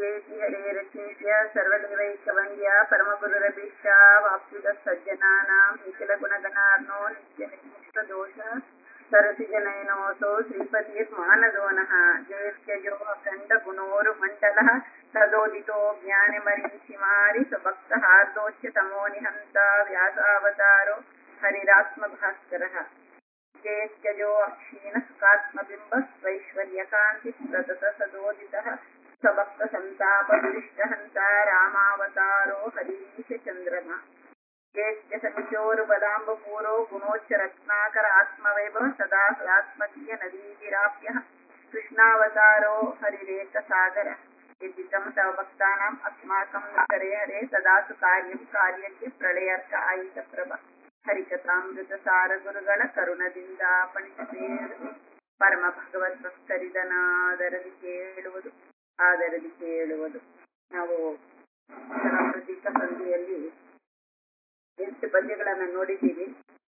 ಜಯತಿ ಹರೇರಚೇತ್ಯ ಸರ್ವದೇವೈಕವಂದ್ಯ ಪರಮಗುರುರಭೀಷ್ಟ ವಾಪ್ಯುತ ಸಜ್ಜನಾನಾಂ ನಿಖಿಲ ಗುಣಗಣಾರ್ನೋ ನಿತ್ಯ ನಿರ್ಮುಕ್ತ ದೋಷ ಸರಸಿ ಜನಯನೋಸೋ ಶ್ರೀಪತಿರ್ಮಾನದೋನಃ ಜಯತ್ಯಜೋ ಅಖಂಡ ಗುಣೋರು ಮಂಡಲಃ ತದೋದಿತೋ ಜ್ಞಾನಮರೀಚಿ ಮಾರಿ ಸ್ವಭಕ್ತ ಹಾರ್ದೋಚ್ಯ ತಮೋ ನಿಹಂತ ವ್ಯಾಸಾವತಾರೋ ಹರಿರಾತ್ಮ ಭಾಸ್ಕರಃ ಜಯತ್ಯಜೋ ಅಕ್ಷೀಣ ಸುಖಾತ್ಮಬಿಂಬ ಸ್ವೈಶ್ವರ್ಯಕಾಂತಿ ಪ್ರತತ ಸದೋದಿತಃ ಸ್ವಭಕ್ತ ಸಂತಾಪ ವಿರಿಷ್ಟಹಂತ ರಾಮಾವತಾರೋ ಹರೀಶ ಚಂದ್ರಮ ಜಯತ್ಯ ಸಮಿಚೋರು ಬದಾಂಬಪೂರೋ ಗುಣೋಚ್ಚ ರತ್ನಾಕರ ಆತ್ಮವೈಭವ ಸದಾ ಸದಾತ್ಮಕೀಯ ನದೀಗಿರಾಪ್ಯ ಕೃಷ್ಣಾವತಾರೋ ಹರಿರೇಕ ಸಾಗರ ಯದ್ದಿತಂ ತವ ಭಕ್ತಾನಾಂ ಅಸ್ಮಾಕಂ ಕರೆ ಹರೆ ಸದಾಸು ಕಾರ್ಯಂ ಕಾರ್ಯಕ್ಕೆ ಪ್ರಳಯರ್ಕ ಆಯಿತ ಪ್ರಭ ಹರಿಕಥಾಮೃತ ಸಾರ ಗುರುಗಳ ಕರುಣದಿಂದ ಪಣಿಸಿ ಪರಮ ಭಗವತ್ ಭಕ್ತರಿದನಾದರದಿ ಕೇಳುವುದು ಆದರದಿ ಕೇಳುವುದು ನಾವು ಪ್ರತೀಕ ಸಂಧಿಯಲ್ಲಿ ಎಂಟು ಪದ್ಯಗಳನ್ನ ನೋಡಿದ್ದೀವಿ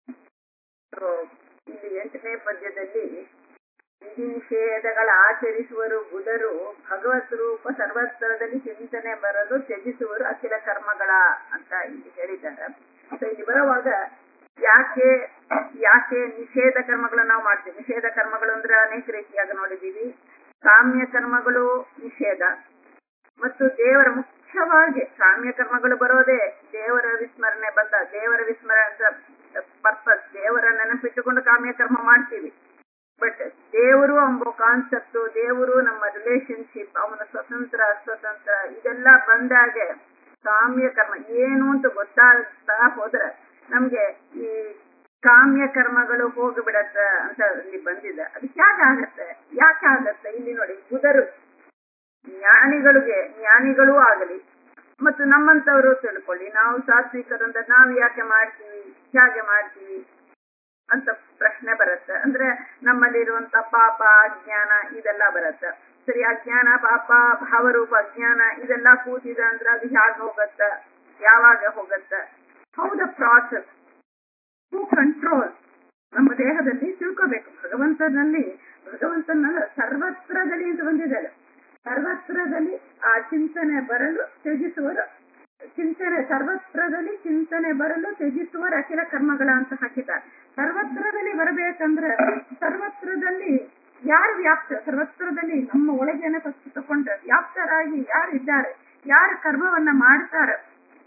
ಇಲ್ಲಿ ಎಂಟನೇ ಪದ್ಯದಲ್ಲಿ ವಿಧಿ ನಿಷೇಧಗಳ ಆಚರಿಸುವರು ಬುಧರು ಭಗವತ್ ರೂಪ ಸರ್ವತ್ರದಲ್ಲಿ ಚಿಂತನೆ ಬರಲು ತ್ಯಜಿಸುವರು ಅಖಿಲ ಕರ್ಮಗಳ ಅಂತ ಇಲ್ಲಿ ಹೇಳಿದ್ದಾರೆ ಸೊ ಇಲ್ಲಿ ಬರುವಾಗ ಯಾಕೆ ಯಾಕೆ ನಿಷೇಧ ಕರ್ಮಗಳನ್ನ ನಾವು ಮಾಡ್ತೀವಿ ನಿಷೇಧ ಕರ್ಮಗಳು ಅಂದ್ರೆ ಅನೇಕ ರೀತಿಯಾಗಿ ನೋಡಿದೀವಿ ಕಾಮ್ಯ ಕರ್ಮಗಳು ನಿಷೇಧ ಮತ್ತು ದೇವರ ಮುಖ್ಯವಾಗಿ ಕಾಮ್ಯ ಕರ್ಮಗಳು ಬರೋದೇ ದೇವರ ವಿಸ್ಮರಣೆ ಬಂದ ದೇವರ ವಿಸ್ಮರಣೆ ಪರ್ಪಸ್ ದೇವರ ನೆನಪಿಟ್ಟುಕೊಂಡು ಕಾಮ್ಯ ಕರ್ಮ ಮಾಡ್ತೀವಿ ಬಟ್ ದೇವರು ಎಂಬ ಕಾನ್ಸೆಪ್ಟ್ ದೇವರು ನಮ್ಮ ರಿಲೇಶನ್ಶಿಪ್ ಅವನ ಸ್ವತಂತ್ರ ಅಸ್ವತಂತ್ರ ಇದೆಲ್ಲ ಬಂದಾಗೆ ಕಾಮ್ಯ ಕರ್ಮ ಏನು ಅಂತ ಗೊತ್ತಾಗ್ತಾ ಹೋದ್ರೆ ನಮ್ಗೆ ಈ ಕಾಮ್ಯ ಕರ್ಮಗಳು ಹೋಗಿಬಿಡತ್ತ ಅಂತ ಇಲ್ಲಿ ಬಂದಿದೆ ಅದಕ್ಕೆ ಯಾಕೆ ಆಗತ್ತೆ ಯಾಕೆ ಆಗತ್ತೆ ಇಲ್ಲಿ ನೋಡಿ ಬುಧರು ಜ್ಞಾನಿಗಳಿಗೆ ಜ್ಞಾನಿಗಳೂ ಆಗಲಿ ಮತ್ತು ನಮ್ಮಂತವರು ತಿಳ್ಕೊಳ್ಳಿ ನಾವು ಸಾತ್ವಿಕರಿಂದ ನಾವು ಯಾಕೆ ಮಾಡ್ತೀವಿ ಹೇಗೆ ಮಾಡ್ತೀವಿ ಅಂತ ಪ್ರಶ್ನೆ ಬರುತ್ತೆ ಅಂದ್ರೆ ನಮ್ಮಲ್ಲಿರುವಂತ ಪಾಪ ಅಜ್ಞಾನ ಇದೆಲ್ಲ ಬರುತ್ತೆ ಸರಿ ಅಜ್ಞಾನ ಪಾಪ ಭಾವರೂಪ ಅಜ್ಞಾನ ಇದೆಲ್ಲ ಕೂತಿದೆ ಅಂದ್ರೆ ಅದು ಹೇಗೆ ಹೋಗತ್ತ ಯಾವಾಗ ಹೋಗತ್ತ how the process to control ನಮ್ಮ ದೇಹದಲ್ಲಿ ತಿಳ್ಕೋಬೇಕು ಭಗವಂತನಲ್ಲಿ ಭಗವಂತನ ಸರ್ವತ್ರದಲ್ಲಿ ಅಂತ ಬಂದಿದ್ದಾರೆ ಸರ್ವತ್ರದಲ್ಲಿ ಆ ಚಿಂತನೆ ಬರಲು ತ್ಯಜಿಸುವರು ಚಿಂತನೆ ಸರ್ವತ್ರದಲ್ಲಿ ಚಿಂತನೆ ಬರಲು ತ್ಯಜಿಸುವರು ಅಖಿಲ ಕರ್ಮಗಳ ಅಂತ ಹಾಕಿದ್ದಾರೆ ಸರ್ವತ್ರದಲ್ಲಿ ಬರಬೇಕಂದ್ರೆ ಸರ್ವತ್ರದಲ್ಲಿ ಯಾರು ವ್ಯಾಪ್ತ ಸರ್ವತ್ರದಲ್ಲಿ ನಮ್ಮ ಒಳಗೇನೆ ಫಸ್ಟ್ ತಕೊಂಡ್ರೆ ವ್ಯಾಪ್ತರಾಗಿ ಯಾರು ಇದ್ದಾರೆ ಯಾರು ಕರ್ಮವನ್ನ ಮಾಡ್ತಾರೆ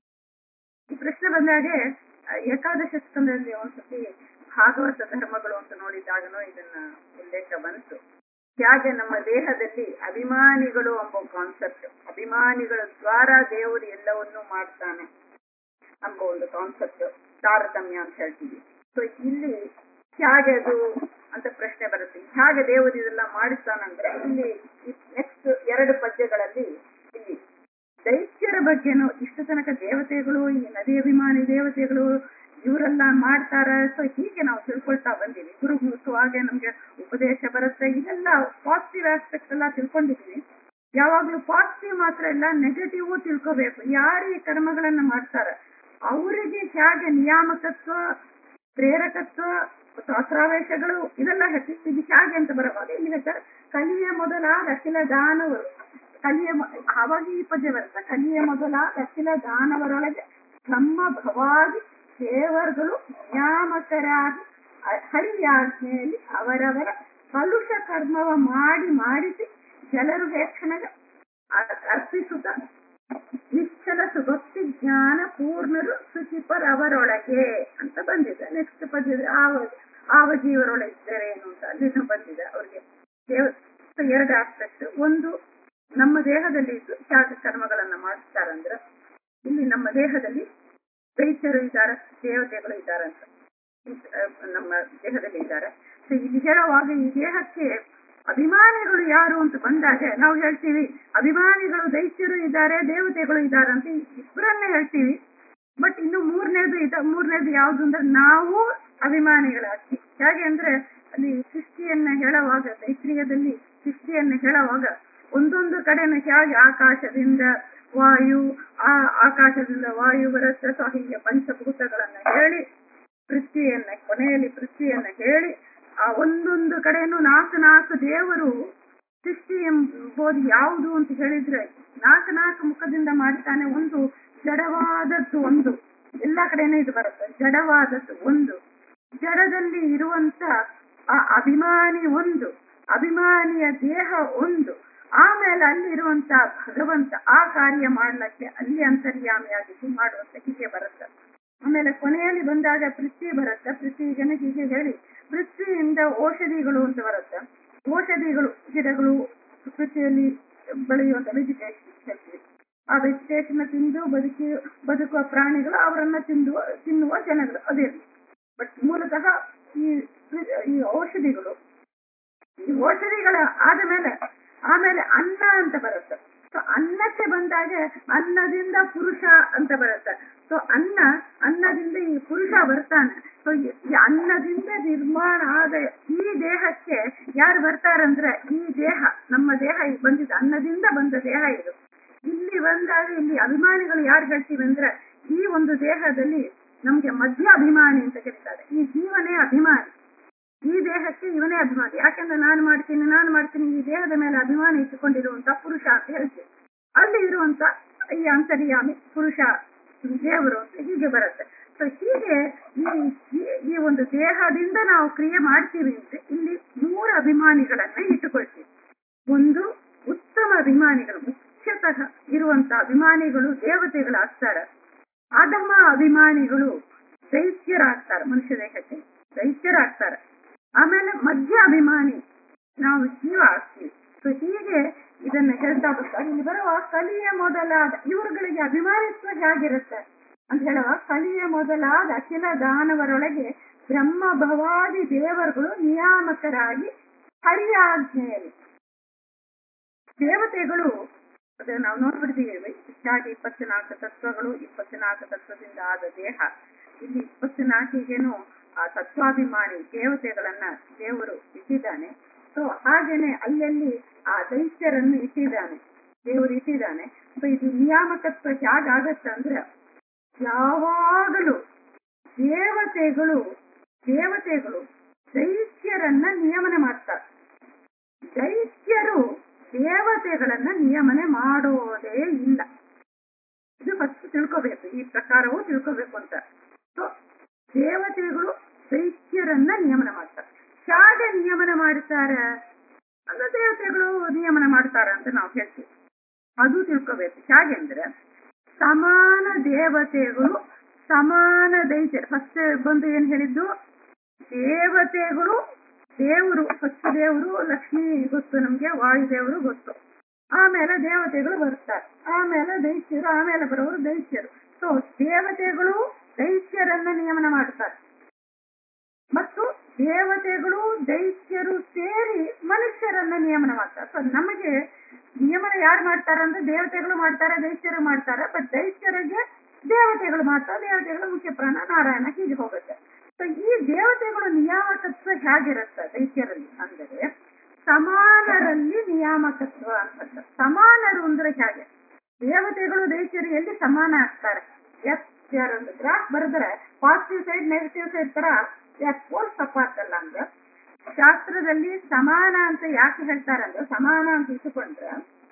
ಈ ಪ್ರಶ್ನೆ ಬಂದಾಗೆ ಏಕಾದಶ ಸ್ಕಂದದಲ್ಲಿ ಒಂದ್ಸತಿ ಭಾಗವತ ಧರ್ಮಗಳು ಅಂತ ನೋಡಿದಾಗನೂ ಇದನ್ನ ಉಲ್ಲೇಖ ಬಂತು ಹೇಗೆ ನಮ್ಮ ದೇಹದಲ್ಲಿ ಅಭಿಮಾನಿಗಳು ಎಂಬ ಕಾನ್ಸೆಪ್ಟ್ ಅಭಿಮಾನಿಗಳ ದ್ವಾರ ದೇವರು ಎಲ್ಲವನ್ನೂ ಮಾಡ್ತಾನೆ ಎಂಬ ಒಂದು ಕಾನ್ಸೆಪ್ಟ್ ತಾರತಮ್ಯ ಅಂತ ಹೇಳ್ತೀವಿ ಸೊ ಇಲ್ಲಿ ಹೇಗೆ ಅದು ಅಂತ ಪ್ರಶ್ನೆ ಬರುತ್ತೆ ಹೇಗೆ ದೇವರು ಇದೆಲ್ಲ ಮಾಡಿಸ್ತಾನಂದ್ರೆ ಇಲ್ಲಿ ನೆಕ್ಸ್ಟ್ ಎರಡು ಪದ್ಯಗಳಲ್ಲಿ ಇಲ್ಲಿ ದೈತ್ಯರ ಬಗ್ಗೆನೂ ಇಷ್ಟು ತನಕ ದೇವತೆಗಳು ಈ ನದಿ ಅಭಿಮಾನಿ ದೇವತೆಗಳು ಇವರೆಲ್ಲ ಮಾಡ್ತಾರ ಸೊ ಹೀಗೆ ನಾವು ತಿಳ್ಕೊಳ್ತಾ ಬಂದೀವಿ ಗುರು ಮುಖವಾಗಿ ನಮ್ಗೆ ಉಪದೇಶ ಬರುತ್ತೆ ಇದೆಲ್ಲ ಪಾಸಿಟಿವ್ ಆಸ್ಪೆಕ್ಟ್ ಎಲ್ಲ ತಿಳ್ಕೊಂಡಿದೀವಿ ಯಾವಾಗ್ಲೂ ಪಾಸಿಟಿವ್ ಮಾತ್ರ ಇಲ್ಲ ನೆಗೆಟಿವ್ ತಿಳ್ಕೋಬೇಕು ಯಾರು ಈ ಕರ್ಮಗಳನ್ನ ಮಾಡ್ತಾರ ಅವರಿಗೆ ಹೇಗೆ ನಿಯಾಮಕತ್ವ ಪ್ರೇರಕತ್ವ ಶಾಸ್ತ್ರಾವೇಶಗಳು ಇದೆಲ್ಲ ಹೆಚ್ಚಿದ್ದು ಹೇಗೆ ಅಂತ ಬರುವಾಗ ಇಲ್ಲಿ ಹೇಳ್ತಾರೆ ಕಲಿಯ ಮೊದಲಾದ ಅಖಿಲ ದಾನವರು ಕಲಿಯ ಆವಾಗ ಈ ಪದ್ಯ ಬರುತ್ತೆ ಕಲಿಯ ಮೊದಲಾದ ಅಖಿಲ ದಾನವರೊಳಗೆ ಬ್ರಹ್ಮಭವಾಗಿ ದೇವರುಗಳು ನಿಯಾಮಕರಾಗಿ ಹರಿಯಾಜ್ಞೆಯಲ್ಲಿ ಅವರವರ ಕಲುಷ ಕರ್ಮವ ಮಾಡಿ ಮಾಡಿಸಿ ಜನರಿಗೆ ಕ್ಷಣಗ ಅರ್ಪಿಸುತ್ತ ನಿಶ್ಚಲ ಸುಭಕ್ತಿ ಜ್ಞಾನ ಪೂರ್ಣರು ಶುಚಿಪರವರೊಳಗೆ ಅಂತ ಬಂದಿದೆ ನೆಕ್ಸ್ಟ್ ಪದ್ಯದ ಆವ ಆವ ಜೀವರೊಳಗಿದ್ದಾರೆ ಏನು ಅಂತ ಅಲ್ಲಿನೂ ಬಂದಿದೆ ಅವ್ರಿಗೆ ದೇವ ಎರಡು ಆಸ್ಪೆಕ್ಟ್ ಒಂದು ನಮ್ಮ ದೇಹದಲ್ಲಿ ಇದ್ದು ತ್ಯಾಗ ಕರ್ಮಗಳನ್ನ ಮಾಡಿಸ್ತಾರಂದ್ರ ಇಲ್ಲಿ ನಮ್ಮ ದೇಹದಲ್ಲಿ ದೈತ್ಯರು ಇದ್ದಾರೆ ದೇವತೆಗಳು ಇದ್ದಾರೆ ಅಂತ ನಮ್ಮ ದೇಹದಲ್ಲಿ ಇದ್ದಾರೆ ಸೊ ಇಲ್ಲಿ ಹೇಳುವಾಗ ಈ ದೇಹಕ್ಕೆ ಅಭಿಮಾನಿಗಳು ಯಾರು ಅಂತ ಬಂದಾಗ ನಾವು ಹೇಳ್ತೀವಿ ಅಭಿಮಾನಿಗಳು ದೈತ್ಯರು ಇದ್ದಾರೆ ದೇವತೆಗಳು ಇದ್ದಾರೆ ಅಂತ ಇಬ್ಬರನ್ನೇ ಹೇಳ್ತೀವಿ ಬಟ್ ಇನ್ನು ಮೂರನೇದು ಇದ ಮೂರನೇದು ಯಾವುದು ಅಂದ್ರೆ ನಾವು ಅಭಿಮಾನಿಗಳಾಗ್ತೀವಿ ಹೇಗೆ ಅಂದ್ರೆ ಅಲ್ಲಿ ಸೃಷ್ಟಿಯನ್ನ ಹೇಳುವಾಗ ದೈತ್ರಿಯದಲ್ಲಿ ಸೃಷ್ಟಿಯನ್ನ ಹೇಳುವಾಗ ಒಂದೊಂದು ಕಡೆನ ಹೇಗೆ ಆಕಾಶದಿಂದ ವಾಯು ಆ ಆಕಾಶದಿಂದ ವಾಯು ಬರುತ್ತೆ ಸೊ ಹೀಗೆ ಪಂಚಭೂತಗಳನ್ನ ಹೇಳಿ ಪೃಥ್ವಿಯನ್ನ ಕೊನೆಯಲ್ಲಿ ಪೃಥ್ವಿಯನ್ನ ಹೇಳಿ ಆ ಒಂದೊಂದು ಕಡೆನೂ ನಾಲ್ಕು ನಾಲ್ಕು ದೇವರು ಸೃಷ್ಟಿ ಎಂಬುದು ಯಾವುದು ಅಂತ ಹೇಳಿದ್ರೆ ನಾಲ್ಕು ನಾಲ್ಕು ಮುಖದಿಂದ ಮಾಡ್ತಾನೆ ಒಂದು ಜಡವಾದದ್ದು ಒಂದು ಎಲ್ಲಾ ಕಡೆನೂ ಇದು ಬರುತ್ತೆ ಜಡವಾದದ್ದು ಒಂದು ಜಡದಲ್ಲಿ ಇರುವಂತ ಆ ಅಭಿಮಾನಿ ಒಂದು ಅಭಿಮಾನಿಯ ದೇಹ ಒಂದು ಆಮೇಲೆ ಅಲ್ಲಿ ಇರುವಂತ ಭಗವಂತ ಆ ಕಾರ್ಯ ಮಾಡ್ಲಿಕ್ಕೆ ಅಲ್ಲಿ ಅಂತರ್ಯಾಮಿಯಾಗಿ ಮಾಡುವಂತ ಹೀಗೆ ಬರುತ್ತೆ ಆಮೇಲೆ ಕೊನೆಯಲ್ಲಿ ಬಂದಾಗ ಪೃಥ್ವಿ ಬರುತ್ತೆ ಪೃಥ್ವಿಗನ ಹೀಗೆ ಹೇಳಿ ಪೃಥ್ವಿಯಿಂದ ಔಷಧಿಗಳು ಅಂತ ಬರುತ್ತೆ ಔಷಧಿಗಳು ಗಿಡಗಳು ಪೃಥ್ವಿಯಲ್ಲಿ ಬೆಳೆಯುವಂತ ವೆಜಿಟೇಷನ್ ಹೇಳ್ತೀವಿ ಆ ವೆಜಿಟೇಷನ್ ತಿಂದು ಬದುಕಿ ಬದುಕುವ ಪ್ರಾಣಿಗಳು ಅವರನ್ನ ತಿಂದುವ ತಿನ್ನುವ ಜನಗಳು ಅದೇ ಬಟ್ ಮೂಲತಃ ಈ ಈ ಔಷಧಿಗಳು ಈ ಔಷಧಿಗಳ ಆದ ಮೇಲೆ ಆಮೇಲೆ ಅನ್ನ ಅಂತ ಬರುತ್ತೆ ಸೊ ಅನ್ನಕ್ಕೆ ಬಂದಾಗ ಅನ್ನದಿಂದ ಪುರುಷ ಅಂತ ಬರುತ್ತೆ ಸೊ ಅನ್ನ ಅನ್ನದಿಂದ ಈ ಪುರುಷ ಬರ್ತಾನೆ ಸೊ ಈ ಅನ್ನದಿಂದ ನಿರ್ಮಾಣ ಆದ ಈ ದೇಹಕ್ಕೆ ಯಾರು ಬರ್ತಾರಂದ್ರೆ ಈ ದೇಹ ನಮ್ಮ ದೇಹ ಈಗ ಬಂದಿದೆ ಅನ್ನದಿಂದ ಬಂದ ದೇಹ ಇದು ಇಲ್ಲಿ ಬಂದಾಗ ಇಲ್ಲಿ ಅಭಿಮಾನಿಗಳು ಯಾರು ಹೇಳ್ತೀವಿ ಅಂದ್ರೆ ಈ ಒಂದು ದೇಹದಲ್ಲಿ ನಮ್ಗೆ ಮಧ್ಯ ಅಭಿಮಾನಿ ಅಂತ ಕರೀತಾರೆ ಈ ಜೀವನೇ ಅಭಿಮಾನಿ ಈ ದೇಹಕ್ಕೆ ಇವನೇ ಅಭಿಮಾನಿ ಯಾಕೆಂದ್ರೆ ನಾನು ಮಾಡ್ತೀನಿ ನಾನು ಮಾಡ್ತೀನಿ ಈ ದೇಹದ ಮೇಲೆ ಅಭಿಮಾನಿ ಇಟ್ಟುಕೊಂಡಿರುವಂತ ಪುರುಷ ಅಂತ ಹೇಳ್ತೀವಿ ಅಲ್ಲಿ ಇರುವಂತ ಈ ಅಂತರ್ಯಾಮಿ ಪುರುಷ ದೇವರು ಅಂತ ಹೀಗೆ ಬರುತ್ತೆ ಸೊ ಹೀಗೆ ಈ ಈ ಒಂದು ದೇಹದಿಂದ ನಾವು ಕ್ರಿಯೆ ಮಾಡ್ತೀವಿ ಅಂತ ಇಲ್ಲಿ ಮೂರು ಅಭಿಮಾನಿಗಳನ್ನ ಇಟ್ಟುಕೊಳ್ತೀವಿ ಒಂದು ಉತ್ತಮ ಅಭಿಮಾನಿಗಳು ಮುಖ್ಯತಃ ಇರುವಂತ ಅಭಿಮಾನಿಗಳು ದೇವತೆಗಳಾಗ್ತಾರೆ ಅಧಮ ಅಭಿಮಾನಿಗಳು ದೈತ್ಯರಾಗ್ತಾರೆ ಮನುಷ್ಯ ದೇಹಕ್ಕೆ ದೈತ್ಯರಾಗ್ತಾರೆ ಆಮೇಲೆ ಮಧ್ಯ ಅಭಿಮಾನಿ ನಾವು ಜೀವ ಆಗ್ತೀವಿ ಸೊ ಹೀಗೆ ಇದನ್ನ ಹೇಳ್ತಾ ಬರ್ತಾರೆ ಇಲ್ಲಿ ಬರುವ ಕಲಿಯ ಮೊದಲಾದ ಇವರುಗಳಿಗೆ ಅಭಿಮಾನಿತ್ವ ಹೇಗಿರುತ್ತೆ ಅಂತ ಹೇಳುವ ಕಲಿಯ ಮೊದಲಾದ ಅಖಿಲ ದಾನವರೊಳಗೆ ಬ್ರಹ್ಮ ಭವಾದಿ ದೇವರುಗಳು ನಿಯಾಮಕರಾಗಿ ಹರಿಯ ಆಜ್ಞೆಯಲ್ಲಿ ದೇವತೆಗಳು ಅದು ನಾವು ನೋಡ್ಬಿಡ್ತೀವಿ ಹೆಚ್ಚಾಗಿ ಇಪ್ಪತ್ನಾಲ್ಕು ತತ್ವಗಳು ಇಪ್ಪತ್ನಾಲ್ಕು ತತ್ವದಿಂದ ಆದ ದೇಹ ಇಲ್ಲಿ ಇಪ್ಪತ್ನಾಲ್ಕಿಗೇನು ಆ ತತ್ವಾಭಿಮಾನಿ ದೇವತೆಗಳನ್ನ ದೇವರು ಇಟ್ಟಿದ್ದಾನೆ ಸೊ ಹಾಗೇನೆ ಅಲ್ಲಲ್ಲಿ ಆ ದೈತ್ಯರನ್ನು ಇಟ್ಟಿದ್ದಾನೆ ದೇವರು ಇಟ್ಟಿದ್ದಾನೆ ಸೊ ಇದು ನಿಯಾಮಕತ್ವ ಹೇಗಾಗತ್ತೆ ಅಂದ್ರೆ ಯಾವಾಗಲೂ ದೇವತೆಗಳು ದೇವತೆಗಳು ದೈತ್ಯರನ್ನ ನಿಯಮನ ಮಾಡ್ತಾರೆ ದೈತ್ಯರು ದೇವತೆಗಳನ್ನ ನಿಯಮನೆ ಮಾಡೋದೇ ಇಲ್ಲ ಇದು ಫಸ್ಟ್ ತಿಳ್ಕೋಬೇಕು ಈ ಪ್ರಕಾರವು ತಿಳ್ಕೋಬೇಕು ಅಂತ ಸೊ ದೇವತೆಗಳು ದೈತ್ಯರನ್ನ ನಿಯಮನ ಮಾಡ್ತಾರೆ ಹೇಗೆ ನಿಯಮನ ಮಾಡ್ತಾರ ಅಂದ್ರೆ ದೇವತೆಗಳು ನಿಯಮನ ಮಾಡ್ತಾರ ಅಂತ ನಾವು ಹೇಳ್ತೀವಿ ಅದು ತಿಳ್ಕೋಬೇಕು ಹೇಗೆ ಅಂದ್ರೆ ಸಮಾನ ದೇವತೆಗಳು ಸಮಾನ ದೈತ್ಯರು ಫಸ್ಟ್ ಬಂದು ಏನ್ ಹೇಳಿದ್ದು ದೇವತೆಗಳು ದೇವರು ಫಸ್ಟ್ ದೇವರು ಲಕ್ಷ್ಮಿ ಗೊತ್ತು ನಮ್ಗೆ ವಾಯುದೇವರು ಗೊತ್ತು ಆಮೇಲೆ ದೇವತೆಗಳು ಬರ್ತಾರೆ ಆಮೇಲೆ ದೈತ್ಯರು ಆಮೇಲೆ ಬರೋರು ದೈತ್ಯರು ಸೊ ದೇವತೆಗಳು ದೈತ್ಯರನ್ನ ನಿಯಮನ ಮಾಡ್ತಾರೆ ಮತ್ತು ದೇವತೆಗಳು ದೈತ್ಯರು ಸೇರಿ ಮನುಷ್ಯರನ್ನ ನಿಯಮನ ಮಾಡ್ತಾರೆ ಸೊ ನಮಗೆ ನಿಯಮನ ಯಾರು ಮಾಡ್ತಾರೆ ಅಂದ್ರೆ ದೇವತೆಗಳು ಮಾಡ್ತಾರೆ ದೈತ್ಯರು ಮಾಡ್ತಾರೆ ಬಟ್ ದೈತ್ಯರಿಗೆ ದೇವತೆಗಳು ಮಾಡ್ತಾರೆ ದೇವತೆಗಳು ಮುಖ್ಯ ಪ್ರಾಣ ನಾರಾಯಣ ಹೀಗೆ ಹೋಗುತ್ತೆ ಸೊ ಈ ದೇವತೆಗಳು ನಿಯಾಮಕತ್ವ ಹೇಗಿರುತ್ತೆ ದೈತ್ಯರಲ್ಲಿ ಅಂದರೆ ಸಮಾನರಲ್ಲಿ ನಿಯಾಮಕತ್ವ ಅಂತ ಸಮಾನರು ಅಂದ್ರೆ ಹೇಗೆ ದೇವತೆಗಳು ದೈತ್ಯರು ಎಲ್ಲಿ ಸಮಾನ ಆಗ್ತಾರೆ ಎಸ್ ಗ್ರಾಫ್ ಬರೆದ್ರೆ ಪಾಸಿಟಿವ್ ಸೈಡ್ ನೆಗೆಟಿವ್ ಸೈಡ್ ತರ ಪೋಲ್ ತಪ್ಪಾಗ್ತಲ್ಲ ಅಂದ್ರೆ ಶಾಸ್ತ್ರದಲ್ಲಿ ಸಮಾನ ಅಂತ ಯಾಕೆ ಹೇಳ್ತಾರೆ ಅಂದ್ರೆ ಸಮಾನ ಅಂತ ಇಟ್ಟುಕೊಂಡ್ರೆ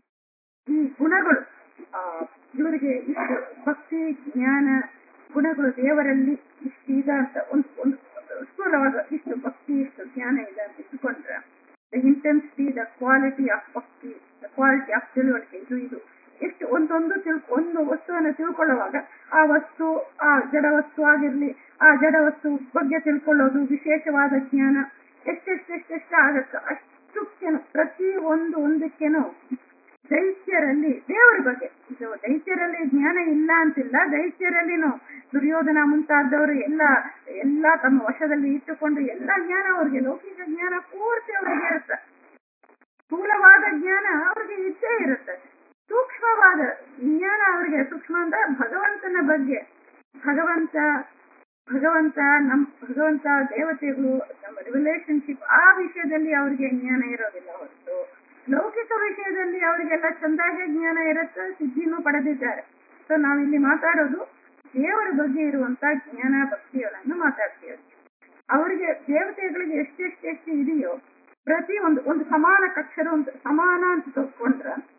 ಈ ಗುಣಗಳು ಆ ಇವರಿಗೆ ಇಷ್ಟು ಭಕ್ತಿ ಜ್ಞಾನ ಗುಣಗಳು ದೇವರಲ್ಲಿ ಇಷ್ಟು ಇದೆ ಅಂತ ಒಂದು ಒಂದು ಸ್ಥೂಲವಾದ ಇಷ್ಟು ಭಕ್ತಿ ಇಷ್ಟು ಜ್ಞಾನ ಇದೆ ಅಂತ ಇಟ್ಟುಕೊಂಡ್ರೆ the intensity the quality of bhakti the quality of ತಿಳುವಳಿಕೆ ಇದು ಇದು ಎಷ್ಟು ಒಂದೊಂದು ತಿಳ್ ಒಂದು ವಸ್ತುವನ್ನು ತಿಳ್ಕೊಳ್ಳುವಾಗ ಆ ವಸ್ತು ಆ ಜಡ ವಸ್ತು ಆಗಿರ್ಲಿ ಆ ಜಡ ವಸ್ತು ಬಗ್ಗೆ ತಿಳ್ಕೊಳ್ಳೋದು ವಿಶೇಷವಾದ ಜ್ಞಾನ ಎಷ್ಟೆಷ್ಟೆಷ್ಟೆಷ್ಟು ಆಗತ್ತ ಅಷ್ಟಕ್ಕೇನು ಪ್ರತಿ ಒಂದು ಒಂದಕ್ಕೇನು ದೈತ್ಯರಲ್ಲಿ ದೇವರ ಬಗ್ಗೆ ಇದು ದೈತ್ಯರಲ್ಲಿ ಜ್ಞಾನ ಇಲ್ಲ ಅಂತಿಲ್ಲ ದೈತ್ಯರಲ್ಲಿನೂ ದುರ್ಯೋಧನ ಮುಂತಾದವರು ಎಲ್ಲ ಎಲ್ಲ ತಮ್ಮ ವಶದಲ್ಲಿ ಇಟ್ಟುಕೊಂಡು ಎಲ್ಲ ಜ್ಞಾನ ಅವ್ರಿಗೆ ಲೌಕಿಕ ಜ್ಞಾನ ಪೂರ್ತಿ ಅವ್ರಿಗೆ ಇರುತ್ತೆ ಸ್ಥೂಲವಾದ ಜ್ಞಾನ ಅವ್ರಿಗೆ ಇದ್ದೇ ಇರುತ್ತೆ ಸೂಕ್ಷ್ಮವಾದ ಜ್ಞಾನ ಅವರಿಗೆ ಸೂಕ್ಷ್ಮ ಅಂದ್ರೆ ಭಗವಂತನ ಬಗ್ಗೆ ಭಗವಂತ ಭಗವಂತ ನಮ್ ಭಗವಂತ ದೇವತೆಗಳು ನಮ್ಮ ರಿಲೇಶನ್ಶಿಪ್ ಆ ವಿಷಯದಲ್ಲಿ ಅವ್ರಿಗೆ ಜ್ಞಾನ ಇರೋದಿಲ್ಲ ಹೊರತು ಲೌಕಿಕ ವಿಷಯದಲ್ಲಿ ಅವರಿಗೆಲ್ಲ ಚಂದಾಗೆ ಜ್ಞಾನ ಇರುತ್ತೆ ಸಿದ್ಧಿನೂ ಪಡೆದಿದ್ದಾರೆ ಸೊ ನಾವಿಲ್ಲಿ ಮಾತಾಡೋದು ದೇವರ ಬಗ್ಗೆ ಇರುವಂತ ಜ್ಞಾನ ಭಕ್ತಿಗಳನ್ನು ಮಾತಾಡ್ತೀವಿ ಅವರಿಗೆ ದೇವತೆಗಳಿಗೆ ಎಷ್ಟೆಷ್ಟೆಷ್ಟು ಇದೆಯೋ ಪ್ರತಿ ಒಂದು ಒಂದು ಸಮಾನ ಕಕ್ಷರ ಒಂದು ಸಮಾನ ಅಂತ ತಗೊಂಡ್ರ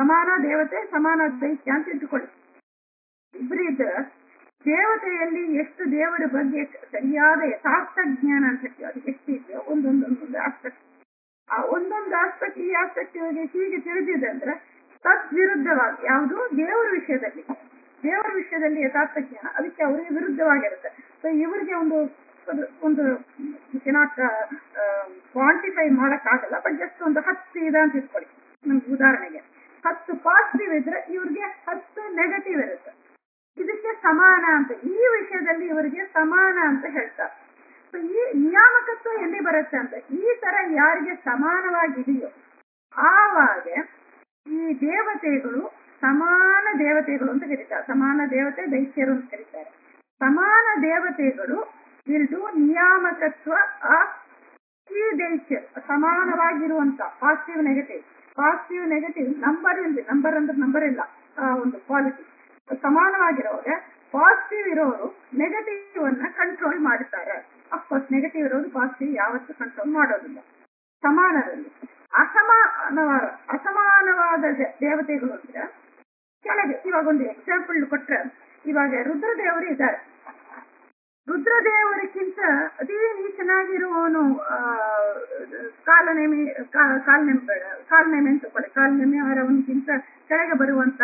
ಸಮಾನ ದೇವತೆ ಸಮಾನ ದೈತ್ಯ ಅಂತ ಇಟ್ಟುಕೊಳ್ಳಿ ಇಬ್ಬರಿದ್ರ ದೇವತೆಯಲ್ಲಿ ಎಷ್ಟು ದೇವರ ಬಗ್ಗೆ ಸರಿಯಾದ ಯಥಾರ್ಥ ಜ್ಞಾನ ಅಂತ ಹೇಳ್ತೀವಿ ಅದಕ್ಕೆ ಎಷ್ಟು ಇದೆಯೋ ಒಂದೊಂದೊಂದೊಂದು ಆಸ್ಪೆಕ್ಟ್ ಆ ಒಂದೊಂದು ಆಸ್ಪೆಕ್ಟ್ ಈ ಆಸ್ಪೆಕ್ಟ್ ಹೀಗೆ ತಿಳಿದಿದೆ ಅಂದ್ರೆ ತದ್ವಿರುದ್ಧವಾಗಿ ಯಾವುದು ದೇವರ ವಿಷಯದಲ್ಲಿ ದೇವರ ವಿಷಯದಲ್ಲಿ ಯಥಾರ್ಥ ಜ್ಞಾನ ಅದಕ್ಕೆ ಅವರಿಗೆ ವಿರುದ್ಧವಾಗಿರುತ್ತೆ ಸೊ ಇವರಿಗೆ ಒಂದು ಒಂದು ಕೆನಾಟ್ ಕ್ವಾಂಟಿಫೈ ಮಾಡಕ್ಕಾಗಲ್ಲ ಬಟ್ ಜಸ್ಟ್ ಒಂದು ಹತ್ತು ಇದೆ ಅಂತ ಇಟ್ಕೊಳ್ಳಿ ನಮ್ಗೆ ಉದಾಹರಣೆಗೆ ಹತ್ತು ಪಾಸಿಟಿವ್ ಇದ್ರೆ ಇವ್ರಿಗೆ ಹತ್ತು ನೆಗೆಟಿವ್ ಇರುತ್ತೆ ಇದಕ್ಕೆ ಸಮಾನ ಅಂತ ಈ ವಿಷಯದಲ್ಲಿ ಇವರಿಗೆ ಸಮಾನ ಅಂತ ಹೇಳ್ತಾರೆ ಸೊ ಈ ನಿಯಾಮಕತ್ವ ಎಲ್ಲಿ ಬರುತ್ತೆ ಅಂತ ಈ ತರ ಯಾರಿಗೆ ಸಮಾನವಾಗಿದೆಯೋ ಆವಾಗ ಈ ದೇವತೆಗಳು ಸಮಾನ ದೇವತೆಗಳು ಅಂತ ಕರೀತಾರೆ ಸಮಾನ ದೇವತೆ ದೈತ್ಯರು ಅಂತ ಕರೀತಾರೆ ಸಮಾನ ದೇವತೆಗಳು ವಿಲ್ ಡೂ ನಿಯಾಮಕತ್ವ ಆಫ್ ಈ ದೈತ್ಯರು ಸಮಾನವಾಗಿರುವಂತ positive negative positive negative number ಇಲ್ಲ ನಂಬರ್ ಅಂದ್ರೆ ನಂಬರ್ ಇಲ್ಲ ಒಂದು ಕ್ವಾಲಿಟಿ ಸಮಾನವಾಗಿರೋರೆ ಪಾಸಿಟಿವ್ ಇರೋರು ನೆಗೆಟಿವ್ ಅನ್ನ ಕಂಟ್ರೋಲ್ ಮಾಡ್ತಾರೆ ಅಫ್ಕೋರ್ಸ್ ನೆಗೆಟಿವ್ ಇರೋರು ಪಾಸಿಟಿವ್ ಯಾವತ್ತೂ ಕಂಟ್ರೋಲ್ ಮಾಡೋದಿಲ್ಲ ಸಮಾನರಲ್ಲಿ ಅಸಮಾನವಾದ ಅಸಮಾನವಾದ ದೇವತೆಗಳು ಅಂದ್ರೆ ಕೆಳಗೆ ಇವಾಗ ಒಂದು ಎಕ್ಸಾಂಪಲ್ ಕೊಟ್ರೆ ಇವಾಗ ರುದ್ರದೇವರು ಇದ್ದಾರೆ ರುದ್ರದೇವರಿಗಿಂತ ಅತಿ ನೀಚನಾಗಿರುವವನು ಕಾಲನೆಮೆ ಕಾಲ್ನೆಮೆ ಬೇಡ ಕಾಲ್ನೆಮೆ ಅಂತ ಕೊಡಿ ಕಾಲ್ನೆಮೆ ಅವರವನಿಗಿಂತ ಕೆಳಗೆ ಬರುವಂತ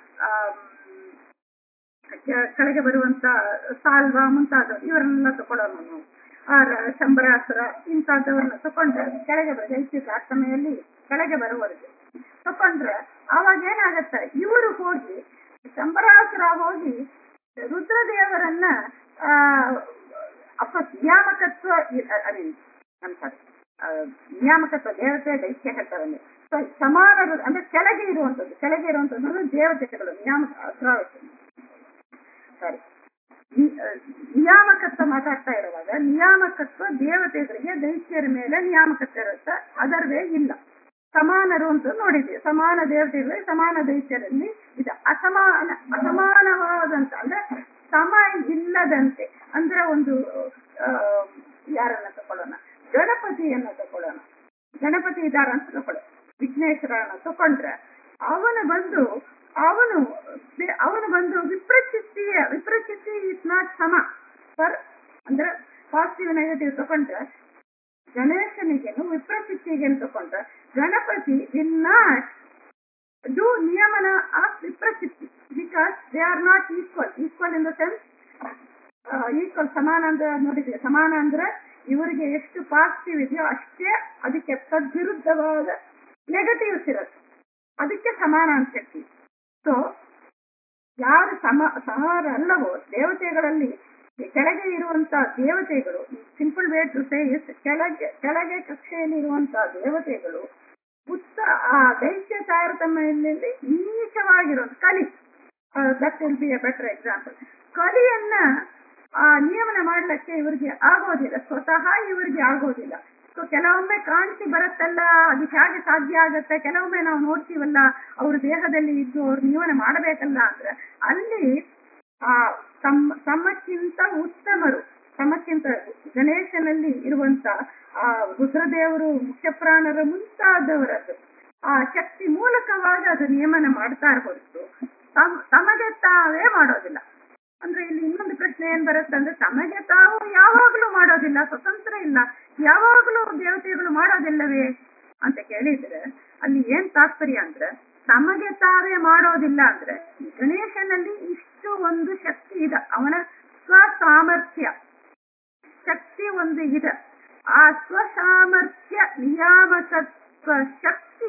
ಕೆಳಗೆ ಬರುವಂತ ಸಾಲ್ವ ಮುಂತಾದವರು ಇವರನ್ನೆಲ್ಲ ತಗೊಳ್ಳೋಣ ನಾವು ಆರ ಶಂಬರಾಸುರ ಇಂಥದ್ದವನ್ನ ತಕೊಂಡ್ರೆ ಕೆಳಗೆ ಬರ ದೈತ್ಯ ಸಮಯಲ್ಲಿ ಕೆಳಗೆ ಬರುವವರೆಗೆ ತಕೊಂಡ್ರೆ ಅವಾಗ ಏನಾಗತ್ತೆ ಇವರು ಹೋಗಿ ಶಂಬರಾಸುರ ಹೋಗಿ ರುದ್ರದೇವರನ್ನ ಆ ಅಪ್ಪ ನಿಯಾಮಕತ್ವ ಐ ಮೀನ್ ಸಾರಿ ನಿಯಾಮಕತ್ವ ದೇವತೆ ದೈತ್ಯ ಹೇಳ್ತಾರೆ ಸೊ ಸಮಾನರು ಅಂದ್ರೆ ಕೆಳಗೆ ಇರುವಂತದ್ದು ಕೆಳಗೆ ಇರುವಂತದ್ದು ದೇವತೆಗಳು ನಿಯಾಮಕ ಸಾರಿ ನಿಯಾಮಕತ್ವ ಮಾತಾಡ್ತಾ ಇರುವಾಗ ನಿಯಾಮಕತ್ವ ದೇವತೆಗಳಿಗೆ ದೈತ್ಯರ ಮೇಲೆ ನಿಯಾಮಕತ್ವ ಇರುತ್ತೆ ಅದರವೇ ಇಲ್ಲ ಸಮಾನರು ಅಂತ ನೋಡಿದ್ವಿ ಸಮಾನ ದೇವತೆಗಳಿಗೆ ಸಮಾನ ದೈತ್ಯರಲ್ಲಿ ಇದೆ ಅಸಮಾನ ಅಸಮಾನವಾದಂತ ಅಂದ್ರೆ ಸಮ ಇಲ್ಲದಂತೆ ಅಂದ್ರೆ ಒಂದು ಯಾರನ್ನ ತಕೊಳ್ಳೋಣ ಗಣಪತಿಯನ್ನ ತಕೊಳ್ಳೋಣ ಗಣಪತಿ ಇದ್ದಾರ ಅಂತ ತಕೊಳ್ಳೋ ವಿಘ್ನೇಶ್ವರನ ತಕೊಂಡ್ರೆ ಅವನು ಬಂದು ಅವನು ಅವನು ಬಂದು ವಿಪ್ರಚಿತ್ತಿಯ ವಿಪ್ರಚಿತ್ತಿ ಇಸ್ ನಾಟ್ ಸಮ ಫರ್ ಅಂದ್ರೆ ಪಾಸಿಟಿವ್ ನೆಗೆಟಿವ್ ತಕೊಂಡ್ರೆ ಗಣೇಶನಿಗೇನು ವಿಪ್ರಚಿತ್ತಿಗೇನು ತಕೊಂಡ್ರೆ Ganapati will not do niyamana of Viprachitti because they are not equal equal in the sense equal ಸಮಾನ ಅಂದ್ರೆ ನೋಡಿದ್ವಿ ಸಮಾನ ಅಂದ್ರೆ ಇವರಿಗೆ ಎಷ್ಟು ಪಾಸಿಟಿವ್ ಇದೆಯೋ ಅಷ್ಟೇ ಅದಕ್ಕೆ ತದ್ವಿರುದ್ಧವಾದ ನೆಗೆಟಿವ್ಸ್ ಇರುತ್ತೆ ಅದಕ್ಕೆ ಸಮಾನ ಅಂತ ಹೇಳ್ತೀವಿ ಸೊ ಯಾರು ಸಮ ಸಮಾನಲ್ಲವೋ ದೇವತೆಗಳಲ್ಲಿ ಕೆಳಗೆ ಇರುವಂತ ದೇವತೆಗಳು simple way to say is ಕೆಳಗೆ ಕೆಳಗೆ ಕಕ್ಷೆಯಲ್ಲಿ ಇರುವಂತಹ ದೇವತೆಗಳು ಉತ್ತ ಆ ದೈತ್ಯ ತಾರತಮ್ಯದಲ್ಲಿ ನೀಚವಾಗಿರೋದು Kali that will be a better example ಕಲಿಯನ್ನ ಆ ನಿಯಮನ ಮಾಡ್ಲಿಕ್ಕೆ ಇವರಿಗೆ ಆಗೋದಿಲ್ಲ ಸ್ವತಃ ಇವರಿಗೆ ಆಗೋದಿಲ್ಲ ಸೊ ಕೆಲವೊಮ್ಮೆ ಕಾಣಿಸಿ ಬರುತ್ತಲ್ಲ ಅದು ಹೇಗೆ ಸಾಧ್ಯ ಆಗತ್ತೆ ಕೆಲವೊಮ್ಮೆ ನಾವು ನೋಡ್ತೀವಲ್ಲ ಅವ್ರ ದೇಹದಲ್ಲಿ ಇದ್ದು ಅವ್ರ ನಿಯಮನ ಮಾಡಬೇಕಲ್ಲ ಅಂದ್ರೆ ಅಲ್ಲಿ ಆ ತಮ್ಮ ತಮ್ಮಕ್ಕಿಂತ ಉತ್ತಮರು ತಮ್ಮಕ್ಕಿಂತ ಗಣೇಶನಲ್ಲಿ ಇರುವಂತ ಆ ರುದ್ರದೇವರು ಮುಖ್ಯ ಪ್ರಾಣರ ಮುಂತಾದವರದ್ದು ಆ ಶಕ್ತಿ ಮೂಲಕವಾಗಿ ಅದು ನಿಯಮನ ಮಾಡ್ತಾ ಹೊರತು ತಮ್ ತಮಗೆ ತಾವೇ ಮಾಡೋದಿಲ್ಲ ಅಂದ್ರೆ ಇಲ್ಲಿ ಇನ್ನೊಂದು ಪ್ರಶ್ನೆ ಏನ್ ಬರುತ್ತೆ ಅಂದ್ರೆ ತಮಗೆ ತಾವು ಯಾವಾಗ್ಲೂ ಮಾಡೋದಿಲ್ಲ ಸ್ವತಂತ್ರ ಇಲ್ಲ ಯಾವಾಗ್ಲೂ ದೇವತೆಗಳು ಮಾಡೋದಿಲ್ಲವೇ ಅಂತ ಕೇಳಿದ್ರೆ ಅಲ್ಲಿ ಏನ್ ತಾತ್ಪರ್ಯ ಅಂದ್ರೆ ತಮಗೆ ತಾವೇ ಮಾಡೋದಿಲ್ಲ ಅಂದ್ರೆ ಗಣೇಶನಲ್ಲಿ ಇಷ್ಟು ಒಂದು ಶಕ್ತಿ ಇದೆ ಅವನ ಸ್ವಸಾಮರ್ಥ್ಯ ಶಕ್ತಿ ಒಂದು ಇದೆ ಆ ಸ್ವಸಾಮರ್ಥ್ಯ ನಿಯಾಮಕತ್ವ ಶಕ್ತಿ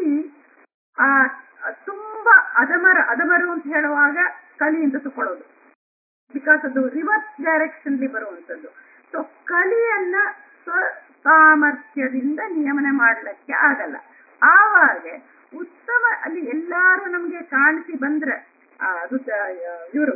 ಆ ತುಂಬಾ ಅದಮರ ಅದಮರು ಅಂತ ಹೇಳುವಾಗ ಕಲಿಯಿಂದ ತಕೊಳ್ಳೋದು ಬಿಕಾಸ್ ಅದು ರಿವರ್ಸ್ ಡೈರೆಕ್ಷನ್ ಬರುವಂತದ್ದು ಸೊ ಕಲಿಯನ್ನ ಸ್ವ ಸಾಮರ್ಥ್ಯದಿಂದ ನಿಯಮನ ಮಾಡ್ಲಿಕ್ಕೆ ಆಗಲ್ಲ ಆವಾಗ ಉತ್ತಮ ಅಲ್ಲಿ ಎಲ್ಲಾರು ನಮ್ಗೆ ಕಾಣಿಸಿ ಬಂದ್ರೆ ಅದು ಇವರು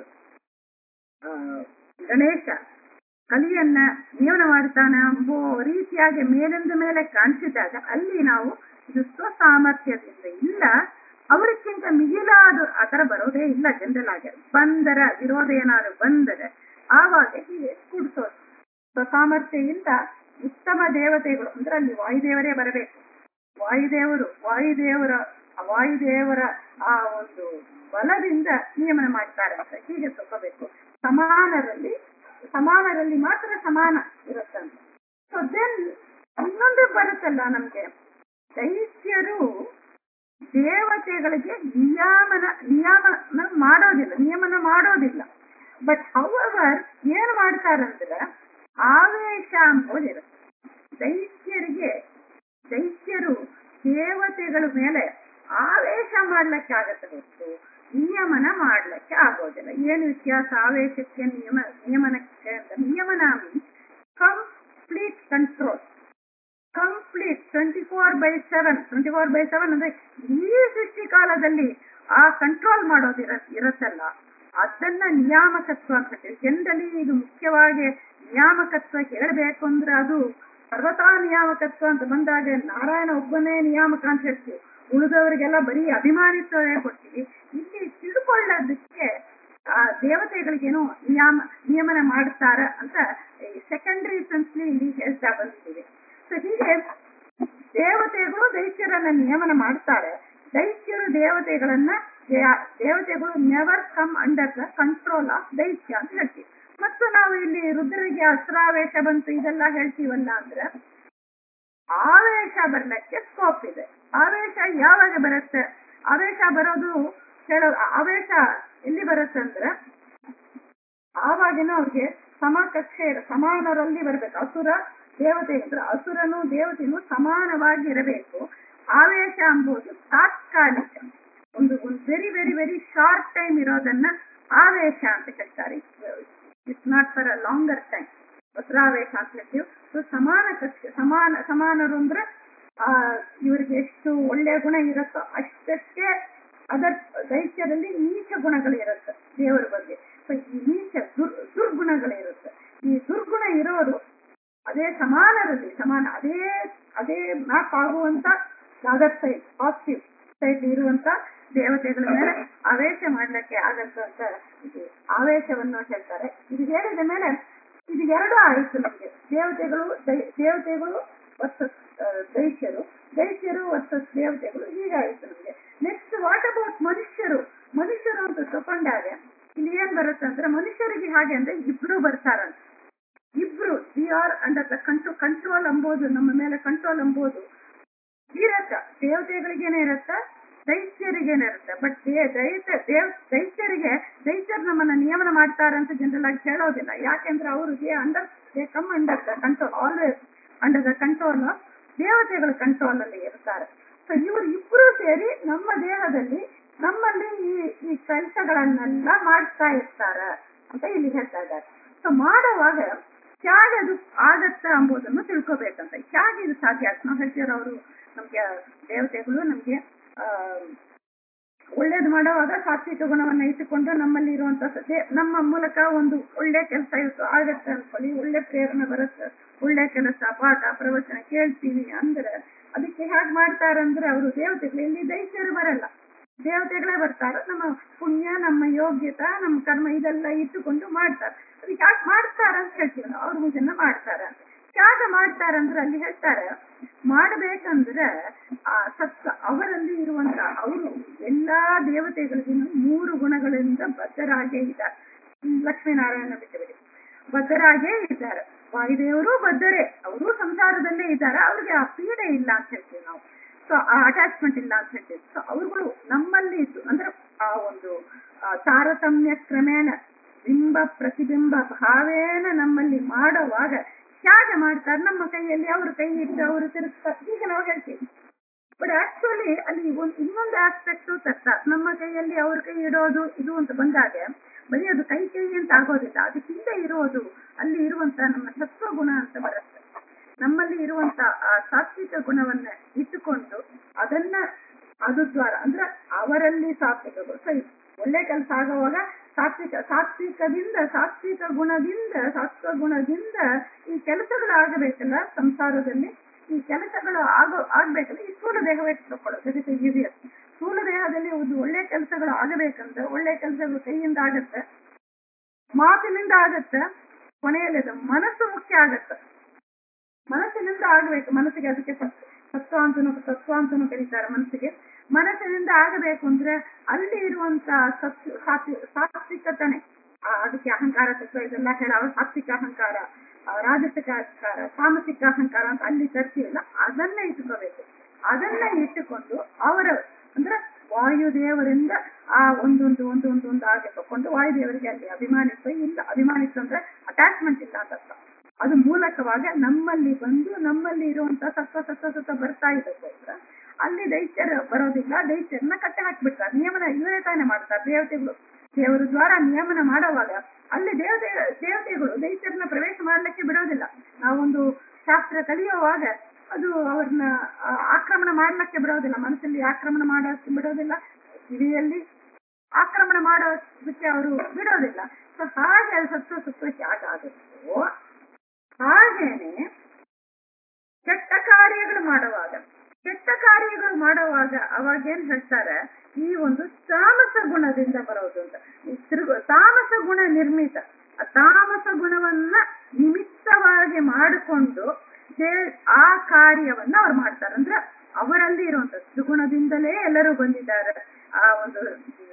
ಗಣೇಶ ಕಲಿಯನ್ನ ನಿಯಮನ ಮಾಡ್ತಾನ ಎಂಬೋ ರೀತಿಯಾಗಿ ಮೇಲಿಂದ ಮೇಲೆ ಕಾಣಿಸಿದಾಗ ಅಲ್ಲಿ ನಾವು ಇದು ಸ್ವಸಾಮರ್ಥ್ಯದಿಂದ ಇಲ್ಲ ಅವರಿಗಿಂತ ಮಿಗಿಲಾದ ಆತರ ಬರೋದೇ ಇಲ್ಲ ಜನರಲ್ ಆಗಿ ಬಂದರ ವಿರೋಧ ಏನಾದ್ರು ಬಂದರೆ ಆವಾಗ ಹೀಗೆ ಕೂಡಿಸೋದು ಸ್ವಸಾಮರ್ಥ್ಯದಿಂದ ಉತ್ತಮ ದೇವತೆಗಳು ಅಂದ್ರೆ ಅಲ್ಲಿ ವಾಯುದೇವರೇ ಬರಬೇಕು ವಾಯುದೇವರು ವಾಯುದೇವರ ವಾಯುದೇವರ ಆ ಒಂದು ಬಲದಿಂದ ನಿಯಮನ ಮಾಡ್ತಾರೆ ಅಂತ ಹೀಗೆ ತಗೋಬೇಕು ಸಮಾನರಲ್ಲಿ ಸಮಾನರಲ್ಲಿ ಮಾತ್ರ ಸಮಾನ ಇರುತ್ತಂತೆ ಸೊ ದೆನ್ ಇನ್ನೊಂದು ಬರುತ್ತಲ್ಲ ನಮ್ಗೆ ದೈತ್ಯರು ದೇವತೆಗಳಿಗೆ ನಿಯಮನ ನಿಯಮನ ಮಾಡೋದಿಲ್ಲ ನಿಯಮನ ಮಾಡೋದಿಲ್ಲ ಬಟ್ ಹೌವರ್ ಏನ್ ಮಾಡ್ತಾರಂದ್ರೆ ಆವೇಶ ಅಂಬೋದಿರುತ್ತೆ ದೈತ್ಯರಿಗೆ ದೈತ್ಯರು ದೇವತೆಗಳ ಮೇಲೆ ಆವೇಶ ಮಾಡ್ಲಿಕ್ಕೆ ಆಗತ್ತೆ ಹೊರತು ನಿಯಮನ ಮಾಡ್ಲಿಕ್ಕೆ ಆಗೋದಿಲ್ಲ ಏನು ವ್ಯತ್ಯಾಸ ಆವೇಶಕ್ಕೆ ನಿಯಮ ನಿಯಮನಕ್ಕೆ ಅಂತ ನಿಯಮನ complete control complete twenty four by seven twenty four by seven ಅಂದ್ರೆ ಈ ಸೃಷ್ಟಿ ಕಾಲದಲ್ಲಿ ಆ ಕಂಟ್ರೋಲ್ ಮಾಡೋದಿರ ಇರತ್ತಲ್ಲ ಅದನ್ನ ನಿಯಾಮಕತ್ವ ಅಂತ ಹೇಳ್ತೀವಿ ಜನರಲಿ ಇದು ಮುಖ್ಯವಾಗಿ ನಿಯಾಮಕತ್ವ ಹೇಳಬೇಕು ಅಂದ್ರೆ ಅದು ಸರ್ವತಾ ನಿಯಾಮಕತ್ವ ಅಂತ ಬಂದಾಗ ನಾರಾಯಣ ಒಬ್ಬನೇ ನಿಯಾಮಕ ಅಂತ ಹೇಳ್ತೀವಿ ಉಳಿದವರಿಗೆಲ್ಲ ಬರೀ ಅಭಿಮಾನಿತ್ವವೇ ಕೊಡ್ತೀವಿ ಇಲ್ಲಿ ತಿಳ್ಕೊಳ್ಳೋದಕ್ಕೆ ಆ ದೇವತೆಗಳಿಗೇನೋ ನಿಯಾಮ ನಿಯಮನ ಮಾಡ್ತಾರ ಅಂತ ಸೆಕೆಂಡರಿ ಸೆನ್ಸ್ಲಿ ಇಲ್ಲಿ ಹೇಳ್ತಾ ಬಂದಿದ್ದೀವಿ ಸೊ ಹೀಗೆ ದೇವತೆಗಳು ದೈತ್ಯರನ್ನ ನಿಯಮನ ಮಾಡ್ತಾರೆ ದೈತ್ಯರು ದೇವತೆಗಳನ್ನ ದೇ- ದೇವತೆಗಳು never come under the control of daitya ಅಂತ ಹೇಳ್ತೀವಿ ಮತ್ತು ನಾವು ಇಲ್ಲಿ ರುದ್ರರಿಗೆ ಅಸ್ತ್ರಾವೇಶ ಬಂತು ಇದೆಲ್ಲ ಹೇಳ್ತೀವಲ್ಲ ಅಂದ್ರೆ ಆವೇಶ ಬರ್ಲಿಕ್ಕೆ ಸ್ಕೋಪ್ ಇದೆ ಆವೇಶ ಯಾವಾಗ ಬರುತ್ತೆ ಆವೇಶ ಬರೋದು ಹೇಳೋ ಆವೇಶ ಎಲ್ಲಿ ಬರುತ್ತೆ ಅಂದ್ರೆ ಆವಾಗಿನ ಅವ್ರಿಗೆ ಸಮಕಕ್ಷೆ ಇರ- ಸಮಾನರಲ್ಲಿ ಬರ್ಬೇಕು ಅಸುರ ದೇವತೆ ಅಂದ್ರೆ ಅಸುರನು ದೇವತೆನು ಸಮಾನವಾಗಿ ಇರಬೇಕು ಆವೇಶ ಎಂಬುದು ತಾತ್ಕಾಲಿಕ ಒಂದು ಒಂದು very very very short time ಇರೋದನ್ನ ಆವೇಶ ಅಂತ ಹೇಳ್ತಾರೆ it's not for a longer time ವಸ್ತ್ರಾವೇಶ ಅಂತ ಹೇಳ್ತೀವಿ ಸೊ ಸಮಾನ ಕಕ್ಷೆ ಸಮಾನ ಸಮಾನರು ಅಂದ್ರೆ ಆ ಇವರಿಗೆ ಎಷ್ಟು ಒಳ್ಳೆಯ ಗುಣ ಇರುತ್ತೋ ಅಷ್ಟಕ್ಕೆ ಅದರ್ ದೈತ್ಯದಲ್ಲಿ ನೀಚ ಗುಣಗಳು ಇರುತ್ತೆ ದೇವರ ಬಗ್ಗೆ ಸೊ ಈ ನೀಚ ದುರ್ ದುರ್ಗುಣಗಳಿರುತ್ತೆ ಈ ದುರ್ಗುಣ ಇರೋರು ಅದೇ ಸಮಾನರಲ್ಲಿ ಸಮಾನ ಅದೇ ಅದೇ ಮ್ಯಾಪ್ ಆಗುವಂತ ಅದರ್ ಸೈಡ್ ಪಾಸಿಟಿವ್ ಸೈಡ್ ಇರುವಂತ ದೇವತೆಗಳ ಮೇಲೆ ಆವೇಶ ಮಾಡ್ಲಿಕ್ಕೆ ಆಗತ್ತ ಅಂತ ಇದು ಆವೇಶವನ್ನು ಹೇಳ್ತಾರೆ ಇದು ಹೇಳಿದ ಮೇಲೆ ಇದು ಎರಡು ಆಯಿತು ನಮಗೆ ದೇವತೆಗಳು ದೈ- ದೇವತೆಗಳು ವರ್ಸಸ್ ದೈತ್ಯರು ದೈತ್ಯರು ವರ್ಸಸ್ ದೇವತೆಗಳು ಹೀಗಾಯಿತು ನಮಗೆ ನೆಕ್ಸ್ಟ್ ವಾಟ್ ಅಬೌಟ್ ಮನುಷ್ಯರು ಮನುಷ್ಯರು ಅಂತ ತಕೊಂಡಾಗ ಇಲ್ಲಿ ಏನ್ ಬರುತ್ತೆ ಅಂದ್ರೆ ಮನುಷ್ಯರಿಗೆ ಹಾಗೆ ಅಂದ್ರೆ ಇಬ್ರು ಬರ್ತಾರಂತ ಇಬ್ರು we are under the control control ಎಂಬುದು ನಮ್ಮ ಮೇಲೆ ಕಂಟ್ರೋಲ್ ಎಂಬುದು ಇರತ್ತ ದೇವತೆಗಳಿಗೇನೆ ಇರತ್ತ ದೈತ್ಯರಿಗೇನೆ ಇರುತ್ತೆ ಬಟ್ ದೈತ್ಯ ದೇವ್ ದೈತ್ಯರಿಗೆ ದೈತ್ಯರು ನಮ್ಮನ್ನ ನಿಯಮನ ಮಾಡ್ತಾರೆ ಅಂತ ಜನರಲ್ ಆಗಿ ಹೇಳೋದಿಲ್ಲ ಯಾಕೆಂದ್ರೆ ಅವ್ರಿಗೆ under they come under the control always under the control ದೇವತೆಗಳ ಕಂಟ್ರೋಲ್ ಅಲ್ಲಿ ಇರ್ತಾರೆ ಸೊ ಇವರು ಇಬ್ರು ಸೇರಿ ನಮ್ಮ ದೇಹದಲ್ಲಿ ನಮ್ಮಲ್ಲಿ ಈ ಈ ಕೆಲಸಗಳನ್ನೆಲ್ಲ ಮಾಡ್ತಾ ಇರ್ತಾರ ಅಂತ ಇಲ್ಲಿ ಹೇಳ್ತಾ ಇದ್ದಾರೆ ಸೊ ಮಾಡುವಾಗ ಹೇಗೆ ಅದು ಆಗತ್ತ ಎಂಬುದನ್ನು ತಿಳ್ಕೊಬೇಕಂತ ಹೇಗೆ ಇದು ಸಾಧ್ಯ ಆಗ್ತದೆ ನಾವು ಹೇಳ್ತೀರ ಅವರು ನಮ್ಗೆ ದೇವತೆಗಳು ನಮ್ಗೆ ಆ ಒಳ್ಳೇದು ಮಾಡುವಾಗ ಸಾತ್ವಿಕ ಗುಣವನ್ನ ಇಟ್ಟುಕೊಂಡು ನಮ್ಮಲ್ಲಿ ಇರುವಂತ ದೇ- ನಮ್ಮ ಮೂಲಕ ಒಂದು ಒಳ್ಳೆ ಕೆಲಸ ಇತ್ತು ಆಗತ್ತೆ ಅನ್ಕೊಳ್ಳಿ ಒಳ್ಳೆ ಪ್ರೇರಣೆ ಬರುತ್ತೆ ಒಳ್ಳೆ ಕೆಲಸ ಪಾಠ ಪ್ರವಚನ ಕೇಳ್ತೀವಿ ಅಂದ್ರೆ ಅದಕ್ಕೆ ಹೇಗ್ ಮಾಡ್ತಾರಂದ್ರೆ ಅವರು ದೇವತೆಗಳು ಇಲ್ಲಿ ದೈತ್ಯರು ಬರಲ್ಲ ದೇವತೆಗಳೇ ಬರ್ತಾರೆ ನಮ್ಮ ಪುಣ್ಯ ನಮ್ಮ ಯೋಗ್ಯತಾ ನಮ್ಮ ಕರ್ಮ ಇದೆಲ್ಲ ಇಟ್ಟುಕೊಂಡು ಮಾಡ್ತಾರೆ ಅದಕ್ಕೆ ಯಾಕೆ ಮಾಡ್ತಾರ ಅಂತ ಹೇಳ್ತೀವಿ ನಾವು ಅವ್ರು ಇದನ್ನ ಮಾಡ್ತಾರ ಅಂತ ಯಾಕೆ ಮಾಡ್ತಾರಂದ್ರೆ ಅಲ್ಲಿ ಹೇಳ್ತಾರೆ ಮಾಡ್ಬೇಕಂದ್ರೆ ಆ ಸತ್ವ ಅವರಲ್ಲಿ ಇರುವಂತ ಅವರು ಎಲ್ಲಾ ದೇವತೆಗಳಿಗೂ ಮೂರು ಗುಣಗಳಿಂದ ಬದ್ಧರಾಗೇ ಇದ್ದಾರೆ ಹ್ಮ್, ಲಕ್ಷ್ಮೀನಾರಾಯಣ ಬಿಟ್ಟುಬಿಡಿ ಬದ್ಧರಾಗೇ ಇದ್ದಾರೆ ವಾಯುದೇವರು ಬದ್ಧರೇ ಅವರು ಸಂಸಾರದಲ್ಲೇ ಇದ್ದಾರೆ ಅವ್ರಿಗೆ ಆ ಪೀಡೆ ಇಲ್ಲ ಅಂತ ಹೇಳ್ತೀವಿ ನಾವು ಸೊ ಆ ಅಟ್ಯಾಚ್ಮೆಂಟ್ ಇಲ್ಲ ಅಂತ ಹೇಳ್ತೀವಿ ಸೊ ಅವರುಗಳು ನಮ್ಮಲ್ಲಿ ಇದ್ದು ಅಂದ್ರೆ ಆ ಒಂದು ಆ, ತಾರತಮ್ಯ ಕ್ರಮೇಣ ಬಿಂಬ ಪ್ರತಿಬಿಂಬ ಭಾವೇನ ನಮ್ಮಲ್ಲಿ ಮಾಡುವಾಗ ಹೇಗೆ ಮಾಡ್ತಾರೆ ನಮ್ಮ ಕೈಯಲ್ಲಿ ಅವ್ರ ಕೈ ಇಟ್ಟು ಅವರು ತಿರುಗ್ತಾರೆ ಹೀಗೆ ನಾವು ಹೇಳ್ತೀವಿ ಬಟ್ ಆಕ್ಚುಲಿ ಅಲ್ಲಿ ಒಂದು ಇನ್ನೊಂದು ಆಸ್ಪೆಕ್ಟ್ ತರ್ತಾರೆ ನಮ್ಮ ಕೈಯಲ್ಲಿ ಅವ್ರ ಕೈ ಇಡೋದು ಇದು ಅಂತ ಬಂದಾಗ ಬರೀ ಅದು ಕೈ ಕೈ ಅಂತ ಆಗೋದಿಲ್ಲ ಅದಕ್ಕೆ ಹಿಂದೆ ಇರೋದು ಅಲ್ಲಿ ಇರುವಂತ ನಮ್ಮ ಸತ್ವ ಗುಣ ಅಂತ ಬರುತ್ತೆ ನಮ್ಮಲ್ಲಿ ಇರುವಂತ ಆ ಸಾತ್ವಿಕ ಗುಣವನ್ನ ಇಟ್ಟುಕೊಂಡು ಅದನ್ನ ಅದು ದ್ವಾರ ಅಂದ್ರೆ ಅವರಲ್ಲಿ ಸಾತ್ವಿಕ ಗುಣ ಸರಿ ಒಳ್ಳೆ ಕೆಲಸ ಆಗುವಾಗ ಸಾತ್ವಿಕ ಸಾತ್ವಿಕದಿಂದ ಸಾತ್ವಿಕ ಗುಣದಿಂದ ಸತ್ವ ಗುಣದಿಂದ ಈ ಕೆಲಸಗಳು ಆಗಬೇಕಲ್ಲ ಸಂಸಾರದಲ್ಲಿ ಈ ಕೆಲಸಗಳು ಆಗೋ ಆಗ್ಬೇಕಲ್ಲ ಈ ಸ್ಥೂಲ ದೇಹವೇ ತಗೊಳ್ಳೋದು ಅದಕ್ಕೆ ಈಸಿಯರ್ ಸ್ಥೂಲ ದೇಹದಲ್ಲಿ ಒಂದು ಒಳ್ಳೆ ಕೆಲಸಗಳು ಆಗಬೇಕಂದ್ರೆ ಒಳ್ಳೆ ಕೆಲಸಗಳು ಕೈಯಿಂದ ಆಗತ್ತೆ ಮಾತಿನಿಂದ ಆಗತ್ತೆ ಕೊನೆಯಲ್ಲಿ ಅದು ಮನಸ್ಸು ಮುಖ್ಯ ಆಗತ್ತೆ ಮನಸ್ಸಿನಿಂದ ಆಗ್ಬೇಕು ಮನಸ್ಸಿಗೆ ಅದಕ್ಕೆ ಸತ್- ಸತ್ವ ಅಂತನೂ ತತ್ವ ಅಂತನೂ ಕರೀತಾರೆ ಮನಸ್ಸಿಗೆ ಮನಸ್ಸಿನಿಂದ ಸತ್ವಗುಣದಿಂದ ಆಗಬೇಕು ಅಂದ್ರೆ ಅಲ್ಲಿ ಇರುವಂತ ಸತ್ವ ಸಾತ್ವಿ- ಸಾತ್ವಿಕತನೆ ಆ, ಅದಕ್ಕೆ ಅಹಂಕಾರ ತತ್ವ ಇದೆಲ್ಲ ಹೇಳ ಸಾತ್ವಿಕ ಅಹಂಕಾರ ಆ, ರಾಜಸಿಕ ಅಹಂಕಾರ ತಾಮಸಿಕ ಅಹಂಕಾರ ಅಂತ ಅಲ್ಲಿ ಚರ್ಚೆ ಇಲ್ಲ ಅದನ್ನ ಇಟ್ಕೋಬೇಕು ಅದನ್ನ ಇಟ್ಟುಕೊಂಡು ಅವರ ಅಂದ್ರೆ ವಾಯುದೇವರಿಂದ ಆ ಒಂದೊಂದು ಒಂದೊಂದು ಒಂದು ಆಗೆ ತಕೊಂಡು ವಾಯುದೇವರಿಗೆ ಅಲ್ಲಿ ಅಭಿಮಾನಿತ್ವ ಇಲ್ಲ ಅಭಿಮಾನಿತ್ವ ಅಂದ್ರೆ ಅಟ್ಯಾಚ್ಮೆಂಟ್ ಇಲ್ಲ ಅಂತ ಅರ್ಥ. ಅದು ಮೂಲಕವಾಗಿ ನಮ್ಮಲ್ಲಿ ಬಂದು ನಮ್ಮಲ್ಲಿ ಇರುವಂತ ಸತ್ವ ಸತ್ವ ಸತ್ವ ಬರ್ತಾ ಇದಕ್ಕೋಸ್ಕರ ಅಲ್ಲಿ ದೈತ್ಯರು ಬರೋದಿಲ್ಲ ದೈತ್ಯರನ್ನ ಕಟ್ಟೆ ಹಾಕ್ಬಿಡ್ತಾರೆ ನಿಯಮನ ಇವರೇ ತಾನೇ ಮಾಡ್ತಾರೆ ದೇವತೆಗಳು ದೇವರ ದ್ವಾರ ನಿಯಮನ ಮಾಡುವಾಗ ಅಲ್ಲಿ ದೇವತೆ ದೇವತೆಗಳು ದೈತ್ಯರನ್ನ ಪ್ರವೇಶ ಮಾಡ್ಲಿಕ್ಕೆ ಬಿಡೋದಿಲ್ಲ ನಾವೊಂದು ಶಾಸ್ತ್ರ ಕಲಿಯುವಾಗ ಅದು ಅವ್ರನ್ನ ಆ, ಆಕ್ರಮಣ ಮಾಡ್ಲಿಕ್ಕೆ ಬಿಡೋದಿಲ್ಲ ಮನಸ್ಸಲ್ಲಿ ಆಕ್ರಮಣ ಮಾಡೋಕ್ಕೆ ಬಿಡೋದಿಲ್ಲ ಕಿವಿಯಲ್ಲಿ ಆಕ್ರಮಣ ಮಾಡೋದಕ್ಕೆ ಅವರು ಬಿಡೋದಿಲ್ಲ ಸೊ ಹಾಗೆ ಅದು ಸತ್ವ ಸತ್ವ ಹೇಗಾಗುತ್ತೋ ಹಾಗೇನೆ ಕೆಟ್ಟ ಕಾರ್ಯಗಳು ಮಾಡುವಾಗ ಕೆಟ್ಟ ಕಾರ್ಯಗಳು ಮಾಡುವಾಗ ಅವಾಗ ಏನ್ ಹೇಳ್ತಾರೆ ಈ ಒಂದು ತಾಮಸ ಗುಣದಿಂದ ಬರೋದು ಅಂತ ಈ ತಿರುಗು ತಾಮಸ ಗುಣ ನಿರ್ಮಿತ ಆ ತಾಮಸ ಗುಣವನ್ನ ನಿಮಿತ್ತವಾಗಿ ಮಾಡಿಕೊಂಡು ದೇ- ಆ ಕಾರ್ಯವನ್ನ ಅವ್ರು ಮಾಡ್ತಾರೆ ಅಂದ್ರೆ ಅವರಲ್ಲಿ ಇರುವಂತ ತ್ರಿಗುಣದಿಂದಲೇ ಎಲ್ಲರೂ ಬಂದಿದ್ದಾರೆ ಆ ಒಂದು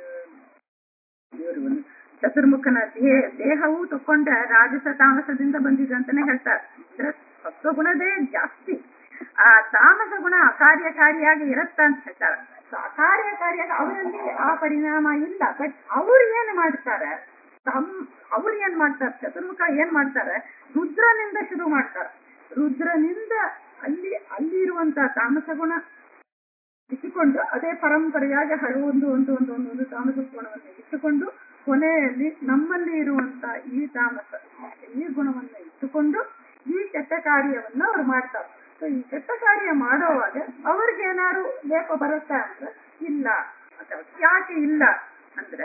ಇವರು ಚತುರ್ಮುಖನ ದೇಹ ದೇಹವು ತಕೊಂಡ ರಾಜಸ ತಾಮಸದಿಂದ ಬಂದಿದೆ ಅಂತಾನೆ ಹೇಳ್ತಾರೆ ಅಂದ್ರೆ ಸತ್ವಗುಣದೇ ಜಾಸ್ತಿ ಆ ತಾಮಸ ಗುಣ ಅಕಾರ್ಯಕಾರಿಯಾಗಿ ಇರತ್ತ ಅಂತ ಹೇಳ್ತಾರೆ So ಅಕಾರ್ಯಕಾರಿಯಾಗಿ ಅವರಲ್ಲಿ ಆ ಪರಿಣಾಮ ಇಲ್ಲ ಬಟ್ ಅವ್ರು ಏನ್ ಮಾಡ್ತಾರೆ ತಮ್ ಅವ್ರು ಏನ್ ಮಾಡ್ತಾರೆ ಚತುರ್ಮುಖ ಏನ್ ಮಾಡ್ತಾರೆ ರುದ್ರನಿಂದ ಶುರು ಮಾಡ್ತಾರೆ ರುದ್ರನಿಂದ ಅಲ್ಲಿ ಅಲ್ಲಿ ಇರುವಂತ ತಾಮಸ ಗುಣ ಇಟ್ಟುಕೊಂಡು ಅದೇ ಪರಂಪರೆಯಾಗಿ ಹಳೆ ಒಂದು ಒಂದು ಒಂದು ಒಂದು ಒಂದು ತಾಮಸ ಗುಣವನ್ನು ಇಟ್ಟುಕೊಂಡು ಕೊನೆಯಲ್ಲಿ ನಮ್ಮಲ್ಲಿ ಇರುವಂತ ಈ ತಾಮಸ ಈ ಗುಣವನ್ನ ಇಟ್ಟುಕೊಂಡು ಈ ಕೆಟ್ಟ ಕಾರ್ಯವನ್ನ ಅವ್ರು ಮಾಡ್ತಾರೆ ಸೊ ಈ ಕೆಟ್ಟ ಕಾರ್ಯ ಮಾಡೋವಾಗ ಅವ್ರಿಗೆ ಏನಾದ್ರು ಲೇಪ ಬರುತ್ತಾ ಅಂದ್ರೆ ಇಲ್ಲ ಅಂತ ಯಾಕೆ ಇಲ್ಲ ಅಂದ್ರೆ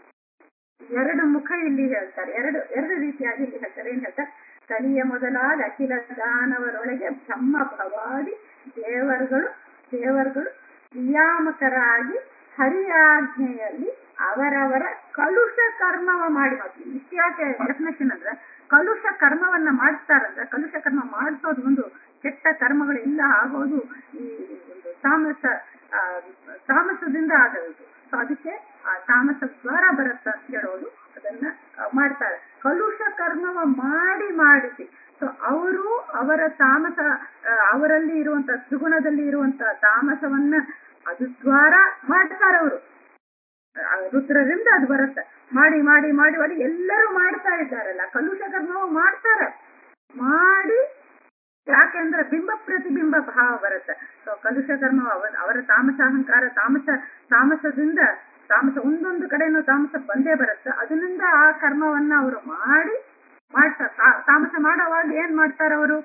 ಎರಡು ಮುಖ ಇಲ್ಲಿ ಹೇಳ್ತಾರೆ ಎರಡು ಎರಡು ರೀತಿಯಾಗಿ ಇಲ್ಲಿ ಹೇಳ್ತಾರೆ ಏನ್ ಹೇಳ್ತಾರೆ ಕಲಿಯ ಮೊದಲಾದ ಅಖಿಲ ದಾನವರೊಳಗೆ ಬ್ರಹ್ಮ ಭವಾದಿ ದೇವರುಗಳು ದೇವರುಗಳು ನಿಯಾಮಕರಾಗಿ ಹರಿಯಾಜ್ಞೆಯಲ್ಲಿ ಅವರವರ ಕಲುಷ ಕರ್ಮವ ಮಾಡಿ ಮತ್ತು ಇತ್ಯಾಕೆ ಡೆಫಿನೇಷನ್ ಅಂದ್ರೆ ಕಲುಷ ಕರ್ಮವನ್ನ ಮಾಡ್ತಾರಂದ್ರೆ ಕಲುಷ ಕರ್ಮ ಮಾಡಿಸೋದು ಒಂದು ಕೆಟ್ಟ ಕರ್ಮಗಳು ಇಲ್ಲ ಆಗೋದು ಈ ಒಂದು ತಾಮಸ ಆ, ತಾಮಸದಿಂದ ಆಗೋದು ಸೊ ಅದಕ್ಕೆ ಆ ತಾಮಸ ದ್ವಾರ ಬರುತ್ತ ಅಂತ ಹೇಳೋದು ಅದನ್ನ ಆ, ಮಾಡ್ತಾರೆ ಕಲುಷ ಕರ್ಮವ ಮಾಡಿ ಮಾಡಿಸಿ ಸೊ ಅವರು ಅವರ ತಾಮಸ ಆ, ಅವರಲ್ಲಿ ಇರುವಂತ ತ್ರಿಗುಣದಲ್ಲಿ ಇರುವಂತ ತಾಮಸವನ್ನ ಅದು ದ್ವಾರ ಮಾಡ್ತಾರೆ ಅವರು ರುದ್ರರಿಂದ ಅದು ಬರುತ್ತೆ ಮಾಡಿ ಮಾಡಿ ಮಾಡಿ ಮಾಡಿ ಎಲ್ಲರೂ ಮಾಡ್ತಾ ಇದ್ದಾರಲ್ಲ ಕಲುಷ ಕರ್ಮವು ಮಾಡ್ತಾರೆ ಮಾಡಿ ಯಾಕೆಂದ್ರೆ ಬಿಂಬ ಪ್ರತಿಬಿಂಬ ಭಾವ ಬರುತ್ತೆ ಸೊ ಕಲುಷ ಕರ್ಮ ಅವ- ಅವರ ತಾಮಸ ಅಹಂಕಾರ ತಾಮಸ ತಾಮಸದಿಂದ ತಾಮಸ ಒಂದೊಂದು ಕಡೆನೂ ತಾಮಸ ಬಂದೇ ಬರುತ್ತೆ ಅದರಿಂದ ಆ ಕರ್ಮವನ್ನ ಅವರು ಮಾಡಿ ಮಾಡ್ತಾರೆ ತಾ- ತಾಮಸ ಮಾಡೋವಾಗ ಏನ್ ಮಾಡ್ತಾರೆ ಅವರು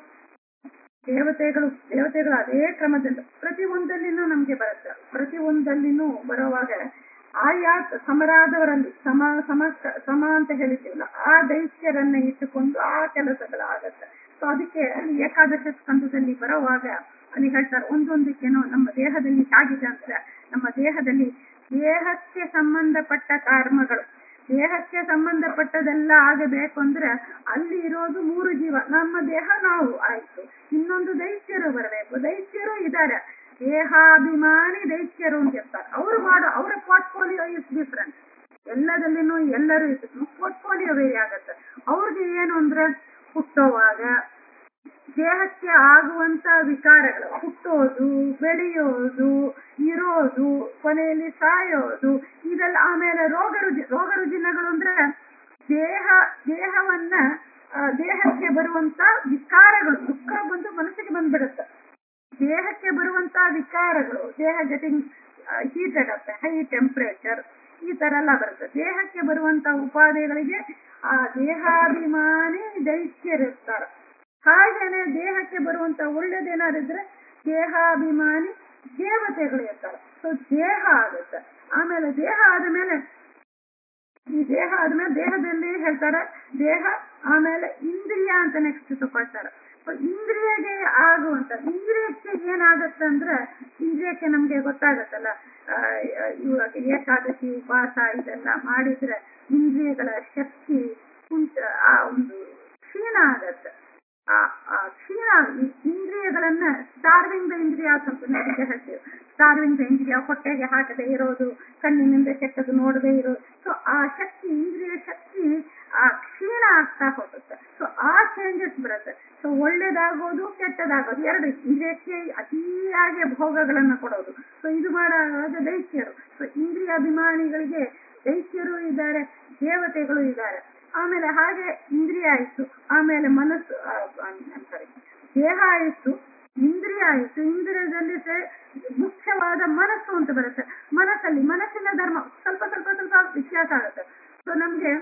ದೇವತೆಗಳು ದೇವತೆಗಳು ಅದೇ ಕ್ರಮದಿಂದ ಪ್ರತಿ ಒಂದಲ್ಲಿನೂ ನಮ್ಗೆ ಬರುತ್ತೆ ಪ್ರತಿ ಒಂದಲ್ಲಿನೂ ಬರುವಾಗ ಆಯಾ ಸಮರಾದವರಲ್ಲಿ ಸಮ ಸಮ ಸಮ ಅಂತ ಹೇಳಿದ್ದೀವಲ್ಲ ಆ ದೈತ್ಯರನ್ನ ಇಟ್ಟುಕೊಂಡು ಆ ಕೆಲಸಗಳಾಗತ್ತೆ ಸೊ ಅದಕ್ಕೆ ಅಲ್ಲಿ ಏಕಾದಶ ಸ್ಕಂದದಲ್ಲಿ ಬರುವಾಗ ಅಲ್ಲಿ ಹೇಳ್ತಾರೆ ಒಂದೊಂದಕ್ಕೇನೋ ನಮ್ಮ ದೇಹದಲ್ಲಿ ಹೇಗಿದೆ ಅಂದ್ರೆ ನಮ್ಮ ದೇಹದಲ್ಲಿ ದೇಹಕ್ಕೆ ಸಂಬಂಧಪಟ್ಟ ಕರ್ಮಗಳು ದೇಹಕ್ಕೆ ಸಂಬಂಧಪಟ್ಟದೆಲ್ಲ ಆಗಬೇಕು ಅಂದ್ರೆ ಅಲ್ಲಿ ಇರೋದು ಮೂರು ಜೀವ ನಮ್ಮ ದೇಹ ನಾವು ಆಯ್ತು ಇನ್ನೊಂದು ದೈತ್ಯರು ಬರಬೇಕು ದೈತ್ಯರು ಇದ್ದಾರೆ ದೇಹಾಭಿಮಾನಿ ದೈತ್ಯರು ಅಂತ ಇರ್ತಾರೆ ಅವರು ಮಾಡೋ ಅವರ ಪೋರ್ಟ್ಫೋಲಿಯೋ ಇಸ್ ಡಿಫ್ರೆಂಟ್ ಎಲ್ಲದಲ್ಲಿನೂ ಎಲ್ಲರೂ ಇದ್ರು ಪೋರ್ಟ್ಫೋಲಿಯೋ ಬೇರೆ ಆಗತ್ತೆ ಅವ್ರಿಗೆ ಏನು ಅಂದ್ರೆ ಹುಟ್ಟೋವಾಗ ದೇಹಕ್ಕೆ ಆಗುವಂತ ವಿಕಾರಗಳು ಹುಟ್ಟೋದು ಬೆಳೆಯೋದು ಇರೋದು ಕೊನೆಯಲ್ಲಿ ಸಾಯೋದು ಇದೆಲ್ಲ ಆಮೇಲೆ ರೋಗ ರುಜಿ ರೋಗ ರುಜಿನಗಳು ಅಂದ್ರೆ ದೇಹ ದೇಹವನ್ನ ಆ, ದೇಹಕ್ಕೆ ಬರುವಂತ ವಿಕಾರಗಳು ದುಃಖ ಬಂದು ಮನಸ್ಸಿಗೆ ಬಂದ್ಬಿಡುತ್ತೆ ದೇಹಕ್ಕೆ ಬರುವಂತ ವಿಕಾರಗಳು ದೇಹ ಗೆಟಿಂಗ್ ಹೀಟೆಡ್ ಆಗುತ್ತೆ ಹೈ ಟೆಂಪರೇಚರ್ ಈ ತರ ಎಲ್ಲ ಬರುತ್ತೆ ದೇಹಕ್ಕೆ ಬರುವಂತ ಉಪಾಧಿಗಳಿಗೆ ಆ ದೇಹಾಭಿಮಾನಿ ದೈತ್ಯರಿರ್ತಾರೆ ಹಾಗೇನೆ ದೇಹಕ್ಕೆ ಬರುವಂತ ಒಳ್ಳೇದೇನಾರಿದ್ರೆ ದೇಹಾಭಿಮಾನಿ ದೇವತೆಗಳು ಇರ್ತಾರೆ ಸೊ ದೇಹ ಆಗುತ್ತೆ ಆಮೇಲೆ ದೇಹ ಆದ್ಮೇಲೆ ಈ ದೇಹ ಆದ್ಮೇಲೆ ದೇಹದಲ್ಲಿ ಹೇಳ್ತಾರೆ ದೇಹ ಆಮೇಲೆ ಇಂದ್ರಿಯ ಅಂತ ನೆಕ್ಸ್ಟ್ ತಗೊಳ್ತಾರೆ So, ಇಂದ್ರಿಯಗೆ ಆಗುವಂತ ಇಂದ್ರಿಯಕ್ಕೆ ಏನಾಗತ್ತೆ ಅಂದ್ರೆ ಇಂದ್ರಿಯಕ್ಕೆ ನಮ್ಗೆ ಗೊತ್ತಾಗತ್ತಲ್ಲ ಆ, ಇವಾಗ ಏಕಾದಶಿ ಉಪವಾಸ ಇದೆಲ್ಲ ಮಾಡಿದ್ರೆ ಇಂದ್ರಿಯಗಳ ಶಕ್ತಿ ಉಂಟ ಆ ಒಂದು ಕ್ಷೀಣ ಆಗತ್ತೆ ಆ ಆ ಕ್ಷೀಣ ಈ ಇಂದ್ರಿಯಗಳನ್ನ ಸ್ಟಾರ್ವಿಂಗ್ ದ ಇಂದ್ರಿಯ ಅಂತ ಅದಕ್ಕೆ ಹೇಳ್ತೀವಿ ಸ್ಟಾರ್ವಿಂಗ್ ದ ಇಂದ್ರಿಯ ಹೊಟ್ಟೆಗೆ ಹಾಕದೆ ಇರೋದು ಕಣ್ಣಿನಿಂದ ಕೆಟ್ಟದ್ದು ನೋಡದೆ ಇರೋದು ಸೊ ಆ ಶಕ್ತಿ ಇಂದ್ರಿಯ ಶಕ್ತಿ ಆ ಕ್ಷೀಣ ಆಗ್ತಾ ಹೋಗುತ್ತೆ ಸೊ ಆ ಚೇಂಜಸ್ ಬರುತ್ತೆ ಸೊ ಒಳ್ಳೇದಾಗೋದು ಕೆಟ್ಟದಾಗೋದು ಎರಡು ಇಂದ್ರಿಯಕ್ಕೆ ಅತಿಯಾಗಿ ಭೋಗಗಳನ್ನ ಕೊಡೋದು ಸೊ ಇದು ಮಾಡಾಗ ದೈತ್ಯರು ಸೊ ಇಂದ್ರಿಯ ಅಭಿಮಾನಿಗಳಿಗೆ ದೈತ್ಯರು ಇದ್ದಾರೆ ದೇವತೆಗಳು ಇದ್ದಾರೆ ಆಮೇಲೆ ಹಾಗೆ ಇಂದ್ರಿಯ ಆಯಿತು ಆಮೇಲೆ ಮನಸ್ಸು ಸಾರಿ ದೇಹ ಆಯಿತು ಇಂದ್ರಿಯ ಆಯಿತು ಇಂದ್ರಿಯದಲ್ಲಿ ಸೆ- ಮುಖ್ಯವಾದ ಮನಸ್ಸು ಅಂತ ಬರುತ್ತೆ ಮನಸ್ಸಲ್ಲಿ ಮನಸ್ಸಿನ ಧರ್ಮ ಸ್ವಲ್ಪ ಸ್ವಲ್ಪ ಸ್ವಲ್ಪ ವ್ಯತ್ಯಾಸ ಆಗುತ್ತೆ ಸೊ ನಮ್ಗೆ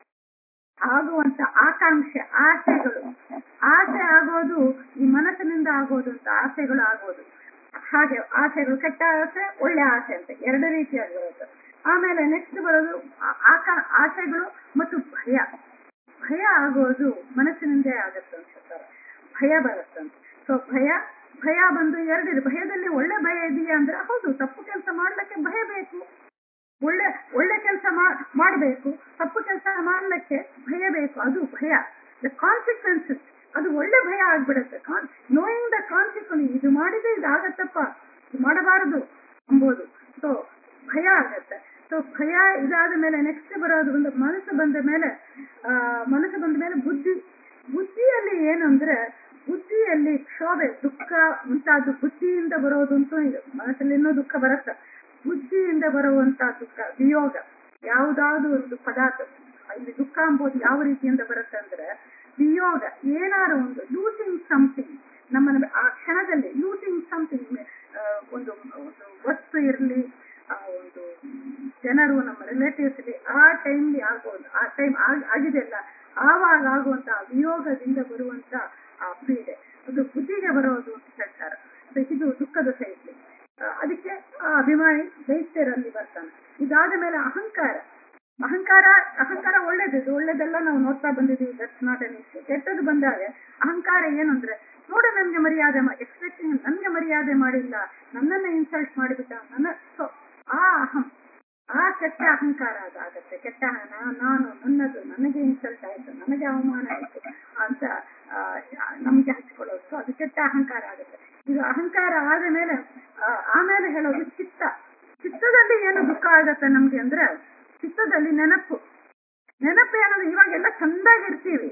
ಆಗುವಂತ ಆಕಾಂಕ್ಷೆ ಆಸೆಗಳು ಆಸೆ ಆಗೋದು ಈ ಮನಸ್ಸಿನಿಂದ ಆಗೋದು ಅಂತ ಆಸೆಗಳು ಆಗೋದು ಹಾಗೆ ಆಸೆಗಳು ಕೆಟ್ಟ ಆಸೆ ಒಳ್ಳೆ ಆಸೆ ಅಂತ ಎರಡು ರೀತಿಯಾಗಿ ಬರುತ್ತೆ ಆಮೇಲೆ ನೆಕ್ಸ್ಟ್ ಬರೋದು ಆ- ಆಕ ಆಸೆಗಳು ಮತ್ತು ಭಯ ಭಯ ಆಗೋದು ಮನಸ್ಸಿನಿಂದೇ ಆಗತ್ತೆ ಅನ್ಸುತ್ತಾರೆ ಭಯ ಬರುತ್ತಂತೆ ಸೊ ಭಯ ಭಯ ಬಂದು ಎರಡಿದೆ ಭಯದಲ್ಲಿ ಒಳ್ಳೆ ಭಯ ಇದೆಯಾ ಅಂದ್ರೆ ಹೌದು ತಪ್ಪು ಕೆಲಸ ಮಾಡ್ಲಿಕ್ಕೆ ಭಯ ಬೇಕು ಒಳ್ಳೆ ಒಳ್ಳೆ ಕೆಲಸ ಮಾಡಬೇಕು ತಪ್ಪು ಕೆಲಸ ಮಾಡ್ಲಿಕ್ಕೆ ಭಯ ಬೇಕು ಅದು ಭಯ ದ ಕಾನ್ಸಿಕ್ವೆನ್ಸಸ್ ಅದು ಒಳ್ಳೆ ಭಯ ಆಗ್ಬಿಡುತ್ತೆ ನೋಯಿಂಗ್ ದ ಕಾನ್ಸಿಕ್ವೆನ್ಸ್ ಇದು ಮಾಡಿದ್ರೆ ಇದಾಗತ್ತಪ್ಪ ಇದು ಮಾಡಬಾರದು ಎಂಬುದು ಸೊ ಭಯ ಆಗತ್ತೆ ಸೊ ಭಯ ಇದಾದ ಮೇಲೆ ನೆಕ್ಸ್ಟ್ ಬರೋದು ಒಂದು ಮನಸ್ಸು ಬಂದ ಮೇಲೆ ಆ ಮನಸ್ಸು ಬಂದ ಮೇಲೆ ಬುದ್ಧಿ ಬುದ್ಧಿಯಲ್ಲಿ ಏನು ಅಂದ್ರೆ ಬುದ್ಧಿಯಲ್ಲಿ ಕ್ಷೋಭೆ ದುಃಖ ಮುಂತಾದ ಬುದ್ಧಿಯಿಂದ ಬರೋದು ಅಂತೂ ಇದೆ ಮನಸ್ಸಲ್ಲಿ ಇನ್ನೂ ದುಃಖ ಬರುತ್ತೆ ಬುದ್ಧಿಯಿಂದ ಬರುವಂತ ದುಃಖ ವಿಯೋಗ ಯಾವುದಾದ್ರು ಒಂದು ಪದಾರ್ಥ ಇಲ್ಲಿ ದುಃಖ ಎಂಬುದು ಯಾವ ರೀತಿಯಿಂದ ಬರುತ್ತೆ ಅಂದ್ರೆ ವಿಯೋಗ ಏನಾರು ಒಂದು ಲೂಸಿಂಗ್ ಸಮಥಿಂಗ್ ನಮ್ಮನ್ನ ಆ ಕ್ಷಣದಲ್ಲಿ ಲೂಸಿಂಗ್ ಸಮಥಿಂಗ್ ಒಂದು ಒಂದು ವಸ್ತು ಇರಲಿ ಆ ಒಂದು ಜನರು ನಮ್ಮ ರಿಲೇಟಿವ್ಸ್ ಇರಲಿ ಆ ಟೈಮ್ಲಿ ಆಗೋದು ಆ ಟೈಮ್ ಆಗಿದೆಯಲ್ಲ ಆವಾಗ ಆಗುವಂತ ಆ ವಿಯೋಗದಿಂದ ಬರುವಂತ ಆ ಪೀಡೆ ಅದು ಬುದ್ಧಿಗೆ ಬರೋದು ಅಂತ ಹೇಳ್ತಾರೆ So ಇದು ದುಃಖದ ಸೈಡ್ಲಿ ಅದಕ್ಕೆ ಆ ಅಭಿಮಾನಿ ದೈತ್ಯರಲ್ಲಿ ಬರ್ತಾನೆ ಇದಾದ ಮೇಲೆ ಅಹಂಕಾರ ಅಹಂಕಾರ ಅಹಂಕಾರ ಒಳ್ಳೇದಿದು ಒಳ್ಳೇದೆಲ್ಲ ನಾವು ನೋಡ್ತಾ ಬಂದಿದ್ದೀವಿ ದಟ್ಸ್ ನಾಟ್ ಎನ್ ಇಶ್ಯೂ ಕೆಟ್ಟದ್ದು ಬಂದಾಗ ಅಹಂಕಾರ ಏನು ಅಂದ್ರೆ ನೋಡು ನನ್ಗೆ ಮರ್ಯಾದೆ ಎಕ್ಸ್ಪೆಕ್ಟಿಂಗ್ ನನ್ಗೆ ಮರ್ಯಾದೆ ಮಾಡಿಲ್ಲ ನನ್ನನ್ನ ಇನ್ಸಲ್ಟ್ ಮಾಡಿಬಿಟ್ಟ ನನ್ನ ಸೊ ಆ ಅಹಂ ಆ ಕೆಟ್ಟ ಅಹಂಕಾರ ಅದಾಗತ್ತೆ ಕೆಟ್ಟ ನಾ- ನಾನು ನನ್ನದು ನನಗೆ ಇನ್ಸಲ್ಟ್ ಆಯ್ತು ನನಗೆ ಅವಮಾನ ಆಯ್ತು ಅಂತ ಆ, ನಮ್ಗೆ ಹಚ್ಕೊಳ್ಳೋದು ಸೊ ಅದು ಕೆಟ್ಟ ಅಹಂಕಾರ ಆಗುತ್ತೆ ಇದು ಅಹಂಕಾರ ಆದ ಮೇಲೆ ಆ, ಆಮೇಲೆ ಹೇಳೋದು ಚಿತ್ತ ಚಿತ್ತದಲ್ಲಿ ಏನು ದುಃಖ ಆಗತ್ತೆ ನಮ್ಗೆ ಅಂದ್ರೆ ಚಿತ್ತದಲ್ಲಿ ನೆನಪು ನೆನಪು ಏನಂದ್ರೆ ಇವಾಗೆಲ್ಲ ಚಂದಾಗಿರ್ತೀವಿ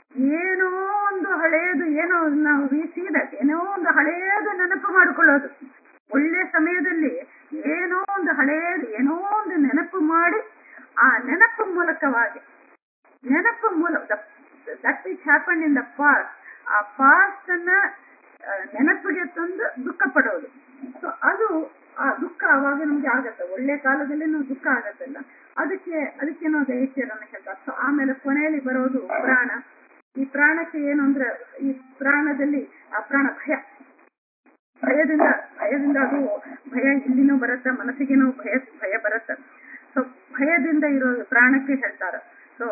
ಏನೋ ಒಂದು ಹಳೆಯದು ಏನೋ ನಾವು ಸೀದಕ್ಕೆ ಏನೋ ಒಂದು ಹಳೆಯದು ನೆನಪು ಮಾಡಿಕೊಳ್ಳೋದು ಒಳ್ಳೆ ಸಮಯದಲ್ಲಿ ಏನೋ ಒಂದು ಹಳೆಯದು ಏನೋ ಒಂದು ನೆನಪು ಮಾಡಿ ಆ ನೆನಪು ಮೂಲಕವಾಗಿ ನೆನಪು ಮೂಲಕ that which happen in the past ಆ ಪಾಸ್ಟ್ ಅನ್ನ ಆ, ನೆನಪಿಗೆ ತಂದು ದುಃಖ ಪಡೋದು ಸೊ ಅದು ಆ ದುಃಖ ಅವಾಗ ನಮ್ಗೆ ಆಗತ್ತೆ ಒಳ್ಳೆ ಕಾಲದಲ್ಲಿ ನಾವು ದುಃಖ ಆಗತ್ತಲ್ಲ ಅದಕ್ಕೆ ಅದಕ್ಕೆ ನಾವು ದೈತ್ಯರನ್ನ ಹೇಳ್ತಾರೆ ಸೊ ಆಮೇಲೆ ಕೊನೆಯಲ್ಲಿ ಬರೋದು ಪ್ರಾಣ ಈ ಪ್ರಾಣಕ್ಕೆ ಏನು ಅಂದ್ರೆ ಈ ಪ್ರಾಣದಲ್ಲಿ ಆ ಪ್ರಾಣ ಭಯ ಭಯದಿಂದ ಭಯದಿಂದ ಅದು ಭಯ ಇಲ್ಲಿನೂ ಬರುತ್ತೆ ಮನಸ್ಸಿಗೇನೂ ಭಯ ಭಯ ಬರುತ್ತೆ ಸೊ ಭಯದಿಂದ ಇರೋ ಪ್ರಾಣಕ್ಕೆ ಹೇಳ್ತಾರೆ ಸೊ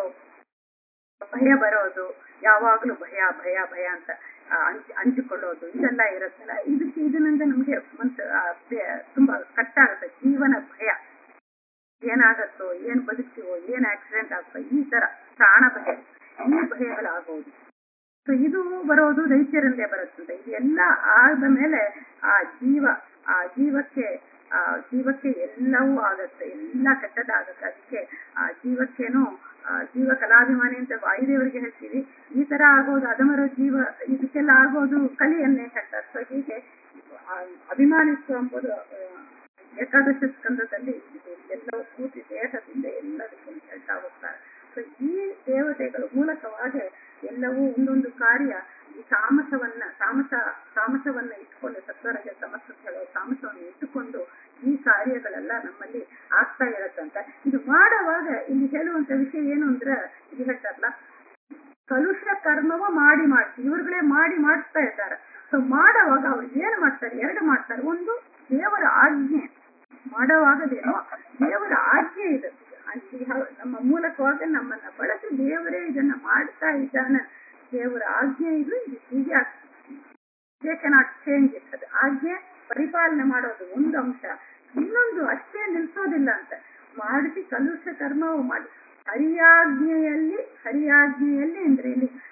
ಭಯ ಬರೋದು ಯಾವಾಗ್ಲೂ ಭಯ ಭಯ ಭಯ ಅಂತ ಆ, ಅಂಜಿ ಅಂಜಿಕೊಳ್ಳೋದು ಇದೆಲ್ಲ ಇರುತ್ತಲ್ಲ ಇದಕ್ಕೆ ಇದರಿಂದ ನಮ್ಗೆ ಮನ್ಸು ಆ, ಬೆ- ತುಂಬಾ ಕಷ್ಟ ಆಗುತ್ತೆ ಜೀವನ ಭಯ ಏನಾಗತ್ತೋ ಏನ್ ಬದುಕ್ತೀವೋ ಏನ್ ಆಕ್ಸಿಡೆಂಟ್ ಆಗ್ತೋ ಈ ತರ ಪ್ರಾಣ ಭಯ ಈ ಭಯಗಳಾಗೋದು ಸೊ ಇದು ಬರೋದು ದೈತ್ಯರಿಂದೇ ಬರುತ್ತದೆ ಇದೆಲ್ಲ ಆದ ಮೇಲೆ ಆ ಜೀವ ಆ ಜೀವಕ್ಕೆ ಆ ಜೀವಕ್ಕೆ ಎಲ್ಲವೂ ಆಗತ್ತೆ ಎಲ್ಲ ಕೆಟ್ಟದಾಗತ್ತೆ ಅದಕ್ಕೆ ಆ ಜೀವಕ್ಕೇನು ಆ ಜೀವ ಕಲಾಭಿಮಾನಿ ಅಂತ ವಾಯುದೇವರಿಗೆ ಹೇಳ್ತೀವಿ ಈ ತರ ಆಗೋದು ಅದಮರ ಜೀವ ಇದಕ್ಕೆಲ್ಲ ಆಗೋದು ಕಲಿಯನ್ನೇ ಹೇಳ್ತಾರೆ ಸೊ ಹೀಗೆ ಆ ಅಭಿಮಾನಿತ್ವ ಎಂಬುದು ಆ, ಏಕಾದಶ ಸ್ಕಂದದಲ್ಲಿ ಇದು ಎಲ್ಲವೂ ಪೂರ್ತಿ ದೇಹದಿಂದ ಎಲ್ಲದಕ್ಕೂ ಹೇಳ್ತಾ ಹೋಗ್ತಾರೆ ಸೊ ಈ ದೇವತೆಗಳ ಮೂಲಕವಾಗಿ ಎಲ್ಲವೂ ಒಂದೊಂದು ಕಾರ್ಯ ಈ ತಾಮಸವನ್ನ ತಾಮಸ ತಾಮಸವನ್ನ ಇಟ್ಕೊಂಡು ಸತ್ವರಜ ತಮಸ್ಸು ಹೇಳೋ ತಾಮಸವನ್ನು ಇಟ್ಟುಕೊಂಡು ಈ ಕಾರ್ಯಗಳೆಲ್ಲ ನಮ್ಮಲ್ಲಿ ಆಗ್ತಾ ಇರತ್ತಂತ ಇದು ಮಾಡುವಾಗ ಇಲ್ಲಿ ಹೇಳುವಂತ ವಿಷಯ ಏನು ಅಂದ್ರೆ ಇದು ಹೇಳ್ತಾರಲ್ಲ ಕಲುಷ ಕರ್ಮವ ಮಾಡಿ ಮಾಡ್ತೀವಿ ಇವ್ರುಗಳೇ ಮಾಡಿ ಮಾಡಿಸ್ತಾ ಇದ್ದಾರೆ ಸೊ ಮಾಡುವಾಗ ಅವ್ರು ಏನ್ ಮಾಡ್ತಾರೆ ಎರಡು ಮಾಡ್ತಾರೆ ಒಂದು ದೇವರ ಆಜ್ಞೆ ಮಾಡುವಾಗದೇನೋ ದೇವರ ಆಜ್ಞೆ ಇದೆ ಅಲ್ಲಿ ಹ- ನಮ್ಮ ಮೂಲಕವಾಗಿ ನಮ್ಮನ್ನ ಬಳಸಿ ದೇವರೇ ಇದನ್ನ ಮಾಡ್ತಾ ಇದ್ದಾನೆ ದೇವರ ಆಜ್ಞೆ ಇದು ಇದು ಹೀಗೆ ದೇ ಕೆನಾಟ್ ಚೇಂಜ್ ಇಟ್ ಅದು ಆಜ್ಞೆ ಪರಿಪಾಲನೆ ಮಾಡೋದು ಒಂದು ಅಂಶ ಇನ್ನೊಂದು ಅಷ್ಟೇ ನಿಲ್ಸೋದಿಲ್ಲ ಅಂತ ಮಾಡಿಸಿ ಕಲುಷ ಕರ್ಮವು ಮಾಡಿ ಹರಿಯಾಜ್ಞೆಯಲ್ಲಿ ಹರಿಯಾಜ್ಞೆಯಲ್ಲಿ ಅಂದ್ರೆ ಇಲ್ಲಿ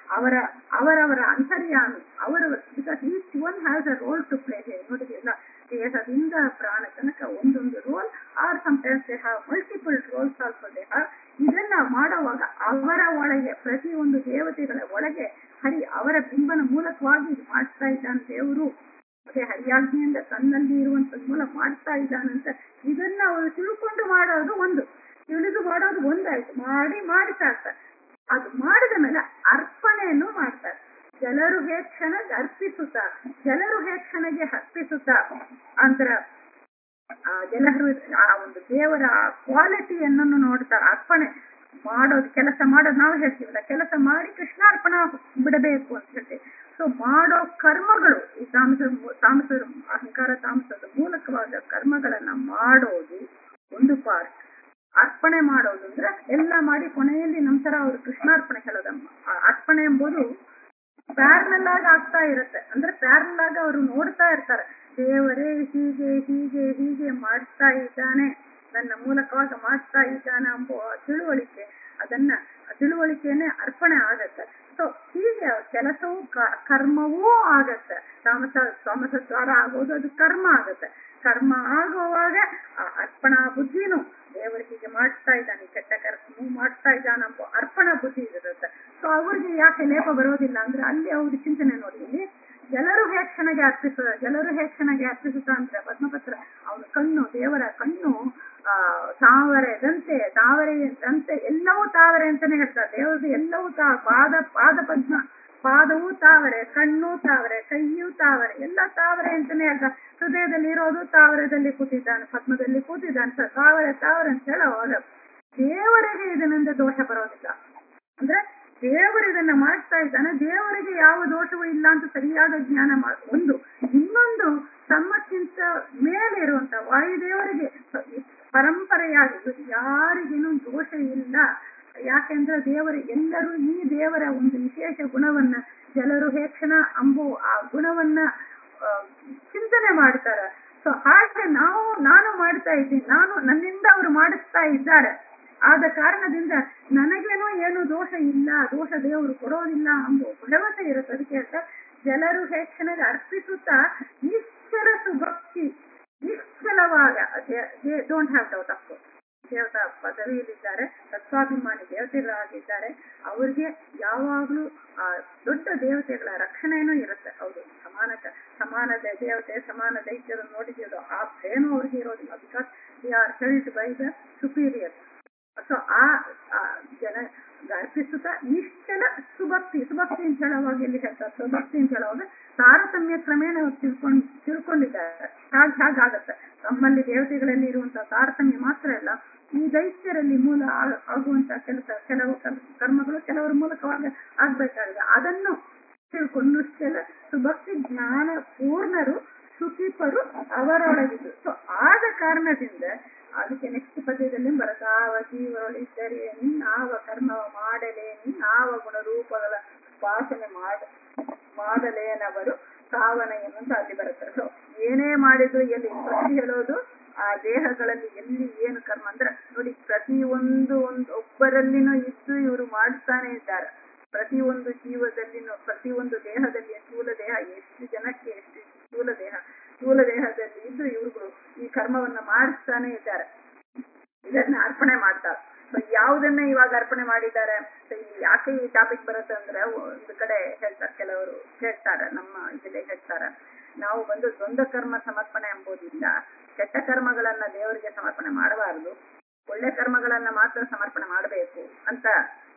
ಅವರ ಅವರವರ ಅಂತರ್ಯಾಮಿ ಅವರವರ because each one has a role to play ನೋಡಿದಿಲ್ಲ ದೇಹದಿಂದ ಪ್ರಾಣ ತನಕ ಒಂದೊಂದು role are sometimes they have multiple roles also they have ಇದನ್ನ ಮಾಡುವಾಗ ಅವರ ಒಳಗೆ ಪ್ರತಿಯೊಂದು ದೇವತೆಗಳ ಒಳಗೆ ಹರಿ ಅವರ ಬಿಂಬನ ಮೂಲಕವಾಗಿ ಇದು ಮಾಡ್ತಾ ಇದ್ದಾನೆ ದೇವರು ಮತ್ತೆ ಹರಿಯಾಜ್ಞೆಯಿಂದ ತನ್ನಲ್ಲಿ ಇರುವಂತ ಮೂಲಕ ಮಾಡ್ತಾ ಇದ್ದಾನಂತ ಇದನ್ನ ಅವರು ತಿಳ್ಕೊಂಡು ಮಾಡೋದು ಒಂದು ತಿಳಿದು ಮಾಡೋದು ಒಂದಾಯ್ತು ಮಾಡಿ ಮಾಡಿತಾ ಇರ್ತಾರೆ ಅದು ಮಾಡಿದ ಮೇಲೆ ಅರ್ಪಣೆಯನ್ನು ಮಾಡ್ತಾರೆ ಜನರು ಕ್ಷಣಗೆ ಅರ್ಪಿಸುತ್ತಾ ಜನರು ಕ್ಷಣಗೆ ಅರ್ಪಿಸುತ್ತಾ ಅಂತರ ಆ ಜನರು ಆ ಒಂದು ದೇವರ ಕ್ವಾಲಿಟಿಯನ್ನು ನೋಡ್ತಾರೆ ಅರ್ಪಣೆ ಮಾಡೋದು ಕೆಲಸ ಮಾಡೋದು ನಾವು ಹೇಳ್ತೀವಲ್ಲ ಕೆಲಸ ಮಾಡಿ ಕೃಷ್ಣಾರ್ಪಣ ಬಿಡಬೇಕು ಅಂತ ಹೇಳ್ತೀವಿ ಸೊ ಮಾಡೋ ಕರ್ಮಗಳು ಈ ತಾಮಸ ತಾಮಸ ಅಹಂಕಾರ ತಾಮಸದ ಮೂಲಕವಾದ ಕರ್ಮಗಳನ್ನ ಮಾಡೋದು ಒಂದು ಪಾರ್ಟ್ ಅರ್ಪಣೆ ಮಾಡೋದು ಅಂದ್ರೆ ಎಲ್ಲ ಮಾಡಿ ಕೊನೆಯಲ್ಲಿ ನಂತರ ಅವರು ಕೃಷ್ಣಾರ್ಪಣೆ ಹೇಳೋದಮ್ಮ ಆ ಅರ್ಪಣೆ ಎಂಬುದು ಪ್ಯಾರನಲ್ ಆಗಿ ಆಗ್ತಾ ಇರುತ್ತೆ ಅಂದ್ರೆ ಪ್ಯಾರನಲ್ ಆಗಿ ಅವರು ನೋಡ್ತಾ ಇರ್ತಾರೆ ದೇವರೇ ಹೀಗೆ ಹೀಗೆ ಹೀಗೆ ಮಾಡ್ತಾ ಇದ್ದಾನೆ ನನ್ನ ಮೂಲಕವಾಗಿ ಮಾಡ್ತಾ ಇದ್ದಾನೆ ಎಂಬ ತಿಳುವಳಿಕೆ ಅದನ್ನ ತಿಳುವಳಿಕೆನೆ ಅರ್ಪಣೆ ಆಗತ್ತೆ ಸೊ ಹೀಗೆ ಕೆಲಸವೂ ಕರ್ಮವೂ ಆಗತ್ತೆ ತಾಮಸ ತಾಮಸ ದ್ವಾರ ಆಗೋದು ಅದು ಕರ್ಮ ಆಗತ್ತೆ ಕರ್ಮ ಆಗುವಾಗ ಆ ಅರ್ಪಣಾ ಬುದ್ಧಿನೂ ದೇವರು ಹೀಗೆ ಮಾಡ್ತಾ ಇದ್ದಾನೆ ಕೆಟ್ಟ ಕರ್ಮ ಮಾಡ್ತಾ ಇದ್ದಾನಂಬ ಅರ್ಪಣಾ ಬುದ್ಧಿ ಇರುತ್ತೆ ಸೊ ಅವ್ರಿಗೆ ಯಾಕೆ ಲೇಪ ಬರೋದಿಲ್ಲ ಅಂದ್ರೆ ಅಲ್ಲಿ ಅವ್ರ ಚಿಂತನೆ ನೋಡಿ ಇಲ್ಲಿ ಜನರು ಹೇಕ್ಷಣಗೆ ಅರ್ಪಿಸ ಜನರು ಹೇಕ್ಷಣಗೆ ಅರ್ಪಿಸುತ್ತ ಅಂದ್ರೆ ಪದ್ಮಪತ್ರ ಅವನ ಕಣ್ಣು ದೇವರ ಕಣ್ಣು ಆ ತಾವರೆದಂತೆ ತಾವರೆದಂತೆ ಎಲ್ಲವೂ ತಾವರೆ ಅಂತಾನೆ ಹೇಳ್ತಾರೆ ದೇವರದು ಎಲ್ಲವೂ ತಾ ಪಾದ ಪಾದ ಪದ್ಮ ಪಾದವೂ ತಾವರೆ ಕಣ್ಣು ತಾವರೆ ಕೈಯೂ ತಾವರೆ ಎಲ್ಲ ತಾವರೆ ಅಂತಾನೆ ಹೇಳ್ತಾರೆ ಹೃದಯದಲ್ಲಿ ಇರೋದು ತಾವರದಲ್ಲಿ ಕೂತಿದ್ದಾನೆ ಪದ್ಮದಲ್ಲಿ ಕೂತಿದ್ದಾನೆ ಸ ತಾವರೆ ತಾವರೆ ಅಂತ ಹೇಳುವಾಗ ದೇವರಿಗೆ ಇದರಿಂದ ದೋಷ ಬರೋದಿಲ್ಲ ಅಂದ್ರೆ ದೇವರು ಇದನ್ನ ಮಾಡ್ತಾ ಇದ್ದಾನೆ ದೇವರಿಗೆ ಯಾವ ದೋಷವೂ ಇಲ್ಲ ಅಂತ ಸರಿಯಾದ ಜ್ಞಾನ ಮಾಡ ಒಂದು ಇನ್ನೊಂದು ತಮ್ಮಕ್ಕಿಂತ ಮೇಲೆ ಇರುವಂತ ವಾಯುದೇವರಿಗೆ ಪರಂಪರೆಯಾಗಿ ಯಾರಿಗೇನು ದೋಷ ಇಲ್ಲ ಯಾಕೆಂದ್ರೆ ದೇವರು ಎಲ್ಲರೂ ಈ ದೇವರ ಒಂದು ವಿಶೇಷ ಗುಣವನ್ನ ಜನರು ಹೇಕ್ಷಣ ಅಂಬು ಆ ಗುಣವನ್ನ ಚಿಂತನೆ ಮಾಡ್ತಾರೆ ಸೊ ಹಾಗೆ ನಾವು ನಾನು ಮಾಡ್ತಾ ಇದ್ದೀನಿ ನಾನು ನನ್ನಿಂದ ಅವರು ಮಾಡಿಸ್ತಾ ಇದ್ದಾರೆ ಆದ ಕಾರಣದಿಂದ ನನಗೇನೋ ಏನು ದೋಷ ಇಲ್ಲ ದೋಷ ದೇವರು ಕೊಡೋದಿಲ್ಲ ಎಂಬ ಭರವಸೆ ಇರುತ್ತೆ ಅದಕ್ಕೆ ಹೇಳ್ತಾ ಜನರು ಹೇಕ್ಷಣಗೆ ಅರ್ಪಿಸುತ್ತಾ ನಿಶ್ಚಲ ಸುಭಕ್ತಿ ನಿಶ್ಚಲವಾದ ಡೋಂಟ್ ಹ್ಯಾವ್ ಡೌಟ್ ಆಫ್ ದೇವತಾ ಪದವಿಯಲ್ಲಿದ್ದಾರೆ ತತ್ವಾಭಿಮಾನಿ ದೇವತೆಗಳಾಗಿದ್ದಾರೆ ಅವ್ರಿಗೆ ಯಾವಾಗ್ಲೂ ಆ ದೊಡ್ಡ ದೇವತೆಗಳ ರಕ್ಷಣೆನೂ ಇರುತ್ತೆ ಹೌದು ಸಮಾನ ಸಮಾನ ದೇವತೆ ಸಮಾನ ದೈತ್ಯರು ನೋಡಿದ್ರು ಆ ಭಯನೂ ಅವ್ರಿಗೆ ಇರೋದಿಲ್ಲ because they are held by the superior so ಆ ಜನ ಅರ್ಪಿಸುತ್ತಾ ನಿಶ್ಚಲ ಸುಭಕ್ತಿ ಸುಭಕ್ತಿ ಅಂತ ಹೇಳುವಾಗ ಇಲ್ಲಿ ಹೇಳ್ತಾರೆ ಸುಭಕ್ತಿ ಅಂತ ಹೇಳುವಾಗ ತಾರತಮ್ಯ ಕ್ರಮೇಣ ಅವ್ರು ತಿಳ್ಕೊಂಡು ತಿಳ್ಕೊಂಡಿದ್ದಾರೆ ಹಾಗೆ ಹಾಗಾಗತ್ತೆ ನಮ್ಮಲ್ಲಿ ದೇವತೆಗಳಲ್ಲಿ ಇರುವಂತಹ ತಾರತಮ್ಯ ಮಾತ್ರ ಅಲ್ಲ ಈ ದೈತ್ಯರಲ್ಲಿ ಮೂಲ ಆಗುವಂತ ಕೆಲಸ ಕೆಲವು ಕರ್ಮಗಳು ಕೆಲವರ ಮೂಲಕವಾಗಿ ಆಗ್ಬೇಕಾಗಿದೆ ಅದನ್ನು ತಿಳ್ಕೊಂಡು ನಿಶ್ಚಲ ಸುಭಕ್ತಿ ಜ್ಞಾನ ಪೂರ್ಣರು ಸುಖಿಪರು ಅವರೊಳಗಿದ್ದು ಸೊ ಆದ ಕಾರಣದಿಂದ ಅದಕ್ಕೆ ನೆಕ್ಸ್ಟ್ ಪದ್ಯದಲ್ಲಿ ಬರತಾವ ಜೀವರೊಳಿದ್ದರೆ ನಿನ್ನಾವ ಕರ್ಮವ ಮಾಡಲೇ ನಿನ್ನಾವ ಗುಣರೂಪಗಳ ಉಪಾಸನೆ ಮಾಡ ಮಾಡಲೇನವರು ಸಾವನೆಯನ್ನು ಅಂತ ಅಲ್ಲಿ ಬರುತ್ತೆ ಸೊ ಏನೇ ಮಾಡಿದ್ರು ಎಲ್ಲಿ ಪ್ರತಿ ಹೇಳೋದು ಆ ದೇಹಗಳಲ್ಲಿ ಎಲ್ಲಿ ಏನು ಕರ್ಮ ಅಂದ್ರೆ ನೋಡಿ ಪ್ರತಿ ಒಂದು ಒಂದು ಒಬ್ಬರಲ್ಲಿನೂ ಇದ್ದು ಇವರು ಮಾಡ್ತಾನೆ ಇದ್ದಾರೆ ಪ್ರತಿ ಒಂದು ಜೀವದಲ್ಲಿನೂ ಪ್ರತಿ ಒಂದು ದೇಹದಲ್ಲಿ ಸ್ಥೂಲ ದೇಹ ಎಷ್ಟು ಜನಕ್ಕೆ ಎಷ್ಟು ಸ್ಥೂಲ ದೇಹ ಸ್ಥೂಲ ದೇಹದಲ್ಲಿ ಇದ್ದು ಇವ್ರುಗಳು ಈ ಕರ್ಮವನ್ನ ಮಾಡಿಸ್ತಾನೆ ಇದ್ದಾರೆ ಇದನ್ನ ಅರ್ಪಣೆ ಮಾಡ್ತಾರೆ ಯಾವುದನ್ನ ಇವಾಗ ಅರ್ಪಣೆ ಮಾಡಿದ್ದಾರೆ ಇಲ್ಲಿ ಯಾಕೆ ಈ ಟಾಪಿಕ್ ಬರುತ್ತೆ ಅಂದ್ರೆ ಒಂದು ಕಡೆ ಹೇಳ್ತಾರೆ ಕೆಲವರು ಹೇಳ್ತಾರೆ ನಮ್ಮ ಇದರಲ್ಲಿ ಹೇಳ್ತಾರೆ ನಾವು ಬಂದು ದ್ವಂದ್ವ ಕರ್ಮ ಸಮರ್ಪಣೆ ಎಂಬುದಿಲ್ಲ ಕೆಟ್ಟ ಕರ್ಮಗಳನ್ನ ದೇವರಿಗೆ ಸಮರ್ಪಣೆ ಮಾಡಬಾರದು ಒಳ್ಳೆ ಕರ್ಮಗಳನ್ನ ಮಾತ್ರ ಸಮರ್ಪಣೆ ಮಾಡಬೇಕು ಅಂತ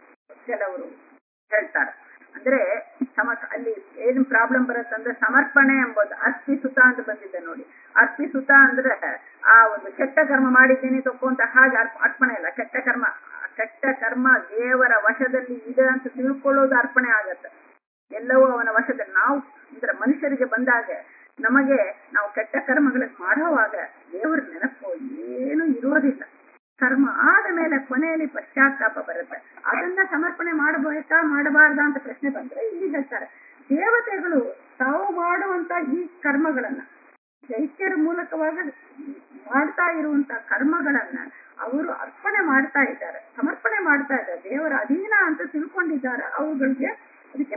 ಕೆಲವರು ಹೇಳ್ತಾರೆ ಅಂದ್ರೆ ಸಮ ಅಲ್ಲಿ ಏನ್ ಪ್ರಾಬ್ಲಮ್ ಬರುತ್ತೆ ಅಂದ್ರೆ ಸಮರ್ಪಣೆ ಎಂಬುದು ಅರ್ಪಿಸುತ್ತ ಅಂತ ಬಂದಿದೆ ನೋಡಿ ಅರ್ಪಿಸುತ್ತ ಅಂದ್ರೆ ಆ ಒಂದು ಕೆಟ್ಟ ಕರ್ಮ ಮಾಡಿದ್ದೀನಿ ತಕ್ಕೊಂತ ಹಾಗೆ ಅರ್ಪಣೆ ಇಲ್ಲ ಕೆಟ್ಟ ಕರ್ಮ ಕೆಟ್ಟ ಕರ್ಮ ದೇವರ ವಶದಲ್ಲಿ ಇದೆ ಅಂತ ತಿಳ್ಕೊಳ್ಳೋದು ಅರ್ಪಣೆ ಆಗತ್ತೆ ಎಲ್ಲವೂ ಅವನ ವಶದಲ್ಲಿ ನಾವು ಅಂದ್ರೆ ಮನುಷ್ಯರಿಗೆ ಬಂದಾಗ ನಮಗೆ ನಾವು ಕೆಟ್ಟ ಕರ್ಮಗಳನ್ನು ಮಾಡುವಾಗ ದೇವರ ನೆನಪು ಏನು ಇರೋದಿಲ್ಲ ಕರ್ಮ ಆದ ಮೇಲೆ ಕೊನೆಯಲ್ಲಿ ಪಶ್ಚಾತ್ತಾಪ ಬರುತ್ತೆ ಅದನ್ನ ಸಮರ್ಪಣೆ ಮಾಡಬೇಕಾ ಮಾಡಬಾರ್ದಾ ಅಂತ ಪ್ರಶ್ನೆ ಬಂದ್ರೆ ಇಲ್ಲಿ ಹೇಳ್ತಾರೆ ದೇವತೆಗಳು ತಾವು ಮಾಡುವಂತ ಈ ಕರ್ಮಗಳನ್ನ ದೈತ್ಯರ ಮೂಲಕವಾಗಿ ಮಾಡ್ತಾ ಇರುವಂತ ಕರ್ಮಗಳನ್ನ ಅವರು ಅರ್ಪಣೆ ಮಾಡ್ತಾ ಇದ್ದಾರೆ ಸಮರ್ಪಣೆ ಮಾಡ್ತಾ ಇದ್ದಾರೆ ದೇವರ ಅಧೀನ ಅಂತ ತಿಳ್ಕೊಂಡಿದ್ದಾರೆ ಅವುಗಳಿಗೆ ಅದಕ್ಕೆ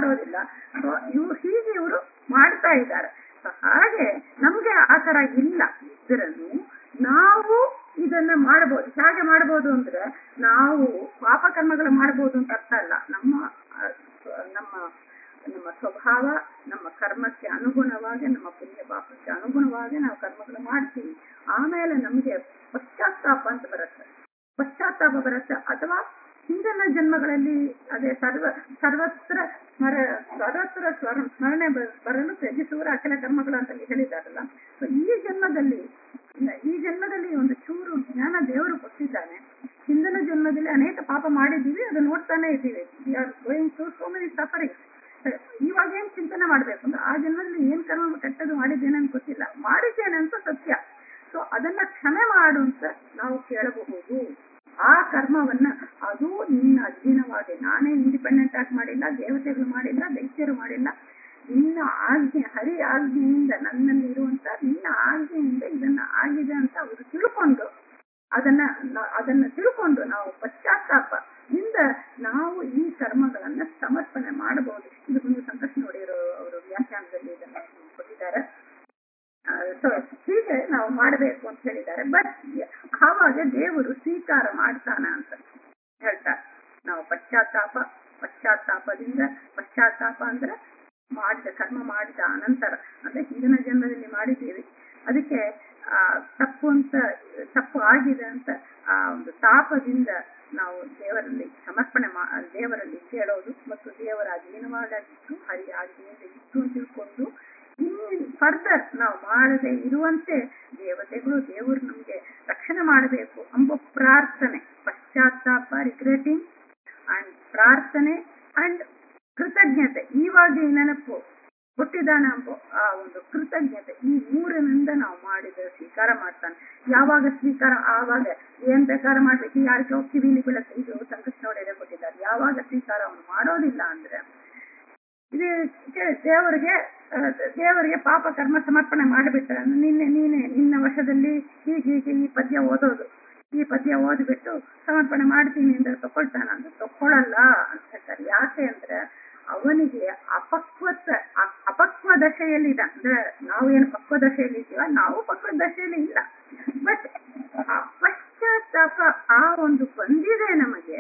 ಮಾಡೋದಿಲ್ಲ ಸೊ ಇವ್ರು ಹೀಗೆ ಇವರು ಮಾಡ್ತಾ ಇದ್ದಾರೆ So ಹಾಗೆ ನಮ್ಗೆ ಆ ತರ ಇಲ್ಲ ಇದ್ರನ್ನು ನಾವು ಇದನ್ನ ಮಾಡಬಹುದು ಹೇಗೆ ಮಾಡಬಹುದು ಅಂದ್ರೆ ನಾವು ಪಾಪ ಕರ್ಮಗಳು ಮಾಡಬಹುದು ಅಂತ ಅರ್ಥ ಅಲ್ಲ ನಮ್ಮ ಆ, ನಮ್ಮ ನಮ್ಮ ಸ್ವಭಾವ ನಮ್ಮ ಕರ್ಮಕ್ಕೆ ಅನುಗುಣವಾಗಿ ನಮ್ಮ ಪುಣ್ಯ ಪಾಪಕ್ಕೆ ಅನುಗುಣವಾಗಿ ನಾವು ಕರ್ಮಗಳು ಮಾಡ್ತೀವಿ ಆಮೇಲೆ ನಮಗೆ ಪಶ್ಚಾತ್ತಾಪ ಅಂತ ಬರುತ್ತೆ ಪಶ್ಚಾತ್ತಾಪ ಬರುತ್ತೆ ಅಥವಾ ಹಿಂದಿನ ಜನ್ಮಗಳಲ್ಲಿ ಅದೇ ಸರ್ವ ಸರ್ವತ್ರ ಸ್ಮರ ಸರ್ವತ್ರ ಸ್ವರ ಸ್ಮರಣೆ ಬ- ಬರಲು ತ್ಯಜಿಸುವರ ಅಖಿಲ ಕರ್ಮಗಳು ಅಂತ ಹೇಳಿದಾರಲ್ಲ ಸೊ ಈ ಜನ್ಮದಲ್ಲಿ ಈ ಜನ್ಮದಲ್ಲಿ ಒಂದು ಚೂರು ಜ್ಞಾನ ದೇವರು ಕೊಟ್ಟಿದ್ದಾನೆ ಹಿಂದಿನ ಜನ್ಮದಲ್ಲಿ ಅನೇಕ ಪಾಪ ಮಾಡಿದ್ದೀವಿ ಅದು ನೋಡ್ತಾನೆ ಇದ್ದೀವಿ we are going to so many suffering ಇವಾಗ ಏನ್ ಚಿಂತನೆ ಮಾಡ್ಬೇಕು ಅಂದ್ರೆ ಆ ಜನ್ಮದಲ್ಲಿ ಏನ್ ಕರ್ಮ ಕೆಟ್ಟದ್ದು ಮಾಡಿದ್ದೇನೆ ಅಂತ ಗೊತ್ತಿಲ್ಲ ಮಾಡಿದ್ದೇನೆ ಅಂತ ಸತ್ಯ ಸೊ ಅದನ್ನ ಕ್ಷಮೆ ಮಾಡು ಅಂತ ನಾವು ಕೇಳಬಹುದು ಆ ಕರ್ಮವನ್ನ ಅದು ನಿನ್ನ ಅಧೀನವಾಗಿ ನಾನೇ ಇಂಡಿಪೆಂಡೆಂಟ್ ಆಗಿ ಮಾಡಿಲ್ಲ ದೇವತೆಗಳು ಮಾಡಿಲ್ಲ ದೈತ್ಯರು ಮಾಡಿಲ್ಲ ನಿನ್ನ ಆಜ್ಞೆ ಹರಿ ಆಜ್ಞೆಯಿಂದ ನನ್ನಲ್ಲಿ ಇರುವಂತ ನಿನ್ನ ಆಜ್ಞೆಯಿಂದ ಇದನ್ನ ಆಗಿದೆ ಅಂತ ಅವರು ತಿಳ್ಕೊಂಡು ಅದನ್ನ ನ- ಅದನ್ನ ತಿಳ್ಕೊಂಡು ನಾವು ಪಶ್ಚಾತ್ತಾಪ ಇಂದ ನಾವು ಈ ಕರ್ಮಗಳನ್ನ ಸಮರ್ಪಣೆ ಮಾಡಬಹುದು ಇದು ಒಂದು ಸಂಕಷ್ಟ ನೋಡಿರೋ ಅವರು ವ್ಯಾಖ್ಯಾನದಲ್ಲಿ ಇದನ್ನ ಕೊಟ್ಟಿದ್ದಾರೆ ಸೊ ಹೀಗೆ ನಾವು ಮಾಡಬೇಕು ಅಂತ ಹೇಳಿದ್ದಾರೆ ಬಟ್ ಆವಾಗ ದೇವರು ಸ್ವೀಕಾರ ಮಾಡ್ತಾನ ಅಂತ ಹೇಳ್ತಾರೆ ನಾವು ಪಶ್ಚಾತ್ತಾಪ ಪಶ್ಚಾತ್ತಾಪದಿಂದ ಪಶ್ಚಾತ್ತಾಪ ಅಂದ್ರೆ ಮಾಡಿದ ಕರ್ಮ ಮಾಡಿದ ಅನಂತರ ಅಂದ್ರೆ ಹಿಂದಿನ ಜನ್ಮದಲ್ಲಿ ಮಾಡಿದ್ದೀವಿ ಅದಕ್ಕೆ ಆ ತಪ್ಪು ಅಂತ ತಪ್ಪು ಆಗಿದೆ ಅಂತ ಆ ಒಂದು ತಾಪದಿಂದ ನಾವು ದೇವರಲ್ಲಿ ಸಮರ್ಪಣೆ ಮಾ ದೇವರಲ್ಲಿ ಕೇಳೋದು ಮತ್ತು ದೇವರ ಅಧೀನವಾಗಿತ್ತು ಹರಿ ಆಜ್ಞೆಯಿಂದ ಇತ್ತು ಅಂತ ತಿಳ್ಕೊಂಡು ಇನ್ನು ಫರ್ದರ್ ನಾವು ಮಾಡದೆ ಇರುವಂತೆ ದೇವತೆಗಳು ದೇವರು ನಮ್ಗೆ ರಕ್ಷಣೆ ಮಾಡಬೇಕು ಎಂಬ ಪ್ರಾರ್ಥನೆ ಪಶ್ಚಾತ್ತಾಪ ರಿಗ್ರೆಟಿಂಗ್ ಅಂಡ್ ಪ್ರಾರ್ಥನೆ ಅಂಡ್ ಕೃತಜ್ಞತೆ ಇವಾಗ ಈ ನೆನಪು ಕೊಟ್ಟಿದ್ದಾನೆ ಎಂಬ ಆ ಒಂದು ಕೃತಜ್ಞತೆ ಈ ಮೂರನಿಂದ ನಾವು ಮಾಡಿದ ಸ್ವೀಕಾರ ಮಾಡ್ತಾನೆ ಯಾವಾಗ ಸ್ವೀಕಾರ ಆವಾಗ ಏನ್ ಬೇಕಾದ್ರೆ ಮಾಡ್ಬೇಕು ಯಾರಿಗೋ ಕಿವಿಲಿ ಬೀಳತ್ತೆ ಇದು ಸಂಕಷ್ಟ ಒಡೆಯದೆ ಕೊಟ್ಟಿದ್ದಾರೆ ಯಾವಾಗ ಸ್ವೀಕಾರ ಅವನು ಮಾಡೋದಿಲ್ಲ ಅಂದ್ರೆ ಇದಕ್ಕೆ ದೇವರಿಗೆ ಆ, ದೇವರಿಗೆ ಪಾಪ ಕರ್ಮ ಸಮರ್ಪಣೆ ಮಾಡಿಬಿಟ್ಟ ನಿನ್ನೆ ನೀನೆ ನಿನ್ನ ವಶದಲ್ಲಿ ಹೀಗೆ ಹೀಗೆ ಈ ಪದ್ಯ ಓದೋದು ಈ ಪದ್ಯ ಓದ್ಬಿಟ್ಟು ಸಮರ್ಪಣೆ ಮಾಡ್ತೀನಿ ಅಂದ್ರೆ ತಕೊಳ್ತಾನ ಅಂದ್ರೆ ತಕೊಳ್ಳಲ್ಲ ಅಂತ ಹೇಳ್ತಾರೆ ಯಾಕೆ ಅಂದ್ರೆ ಅವನಿಗೆ ಅಪಕ್ವತ ಅ- ಅಪಕ್ವ ದಶೆಯಲ್ಲಿ ಇದೆ ಅಂದ್ರೆ ನಾವು ಏನು ಪಕ್ವ ದಶೆಯಲ್ಲಿ ಇದ್ದೀವ ನಾವು ಪಕ್ವ ದಶೆಯಲ್ಲಿ ಇಲ್ಲ ಬಟ್ ಪಶ್ಚಾತ್ತಾಪ ಆ ಒಂದು ಬಂದಿದೆ ನಮಗೆ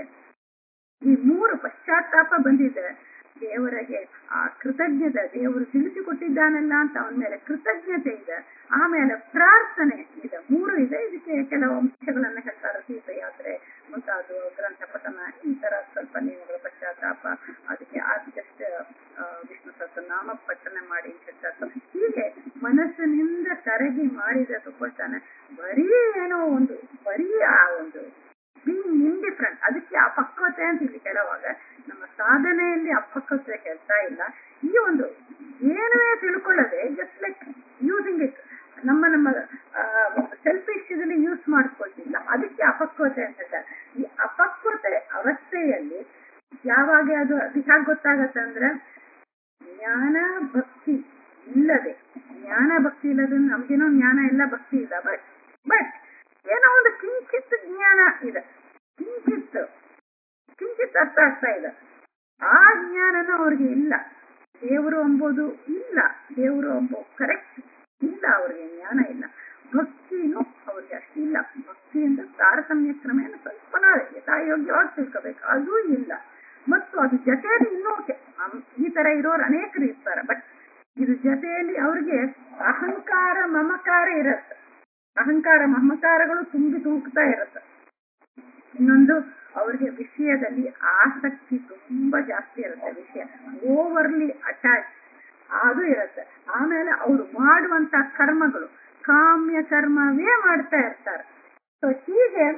ಈ ಮೂರು ಪಶ್ಚಾತ್ತಾಪ ಬಂದಿದೆ ದೇವರಿಗೆ ಆ ಕೃತಜ್ಞತೆ ದೇವರು ತಿಳಿಸಿಕೊಟ್ಟಿದ್ದಾನಲ್ಲ ಅಂತ ಅವನ ಮೇಲೆ ಕೃತಜ್ಞತೆ ಇದೆ ಆಮೇಲೆ ಪ್ರಾರ್ಥನೆ ಇದೆ ಮೂರು ಇದೆ ಇದಕ್ಕೆ ಕೆಲವು ಅಂಶಗಳನ್ನ ಹೇಳ್ತಾರೆ ತೀರ್ಥಯಾತ್ರೆ ಮುಂತಾದ ಗ್ರಂಥ ಪಠನ ಈ ತರ ಸ್ವಲ್ಪ ನಿಯಮಗಳ ಪಶ್ಚಾತ್ತಾಪ ಅದಕ್ಕೆ ಆದಷ್ಟು ವಿಷ್ಣು ಸಹಸ್ರನಾಮ ಪಠನೆ ಮಾಡಿ ಅಂತ ಹೇಳ್ತಾರೆ ಹೀಗೆ ಮನಸ್ಸಿನಿಂದ ಕರಗಿ ಮಾಡಿದ ತಗೊಳ್ತಾನೆ ಬರೀ ಏನೋ ಒಂದು ಬರೀ ಆ ಒಂದು ಬೀಯಿಂಗ್ ಇಂಡಿಫ್ರೆಂಟ್ ಅದಕ್ಕೆ ಅಪಕ್ವತೆ ಅಂತ ಇಲ್ಲಿ ಹೇಳುವಾಗ ನಮ್ಮ ಸಾಧನೆಯಲ್ಲಿ ಅಪಕ್ವತೆ ಹೇಳ್ತಾ ಇಲ್ಲ ಈ ಒಂದು ಏನೇ ತಿಳ್ಕೊಳ್ಳದೆ ಜಸ್ಟ್ ಲೈಕ್ ಯೂಸಿಂಗ್ ಇಟ್ ನಮ್ಮ ನಮ್ಮ ಸೆಲ್ಫಿಶದಲ್ಲಿ ಯೂಸ್ ಮಾಡ್ಕೊಳ್ತಿಲ್ಲ ಅದಕ್ಕೆ ಅಪಕ್ವತೆ ಅಂತ ಹೇಳ್ತಾರೆ ಈ ಅಪಕ್ವತೆ ಅವಸ್ಥೆಯಲ್ಲಿ ಯಾವಾಗ ಅದು ಅದು ಹೇಗೆ ಗೊತ್ತಾಗತ್ತೆ ಅಂದ್ರೆ ಜ್ಞಾನ ಭಕ್ತಿ ಇಲ್ಲದೆ ಜ್ಞಾನ ಭಕ್ತಿ ಇಲ್ಲದೆ ನಮ್ಗೇನೋ ಜ್ಞಾನ ಇಲ್ಲ ಭಕ್ತಿ ಇಲ್ಲ ಬಟ್ ಬಟ್ ಏನೋ ಒಂದು ಕಿಂಚಿತ್ ಜ್ಞಾನ ಇದೆ ಕಿಂಚಿತ್ ಕಿಂಚಿತ್ ಅರ್ಥ ಆಗ್ತಾ ಇದೆ ಆ ಜ್ಞಾನನೂ ಅವ್ರಿಗೆ ಇಲ್ಲ ದೇವರು ಎಂಬುದು ಇಲ್ಲ ದೇವರು ಎಂಬ ಕರೆಕ್ಟ್ ಇಲ್ಲ ಅವ್ರಿಗೆ ಜ್ಞಾನ ಇಲ್ಲ ಭಕ್ತಿನೂ ಅವ್ರಿಗೆ ಅಷ್ಟಿಲ್ಲ ಭಕ್ತಿಯಿಂದ ತಾರತಮ್ಯ ಕ್ರಮೇಣ ಸ್ವಲ್ಪ ಯಥಾಯೋಗ್ಯವಾಗಿ ತಿಳ್ಕೋಬೇಕು ಅದು ಇಲ್ಲ ಮತ್ತು ಅದು ಜೊತೆಯಲ್ಲಿ ಇನ್ನೂ ಕೆ- ಅಮ್- ಈ ತರ ಇರೋರು ಅನೇಕರು ಇರ್ತಾರೆ ಬಟ್ ಇದು ಜೊತೆಯಲ್ಲಿ ಅವ್ರಿಗೆ ಅಹಂಕಾರ ಮಮಕಾರ ಇರತ್ತೆ ಅಹಂಕಾರ ಮಮಕಾರಗಳು ತುಂಬಿ ತೂಗ್ತಾ ಇರುತ್ತೆ ಇನ್ನೊಂದು ಅವ್ರಿಗೆ ವಿಷಯದಲ್ಲಿ ಆಸಕ್ತಿ ತುಂಬಾ ಜಾಸ್ತಿ ಇರುತ್ತೆ ವಿಷಯ ಓವರ್ಲಿ ಅಟ್ಯಾಚ್ ಅದು ಇರುತ್ತೆ ಆಮೇಲೆ ಅವರು ಮಾಡುವಂತ ಕರ್ಮಗಳು ಕಾಮ್ಯ ಕರ್ಮವೇ ಮಾಡ್ತಾ ಇರ್ತಾರೆ ಸೊ ಹೀಗೆ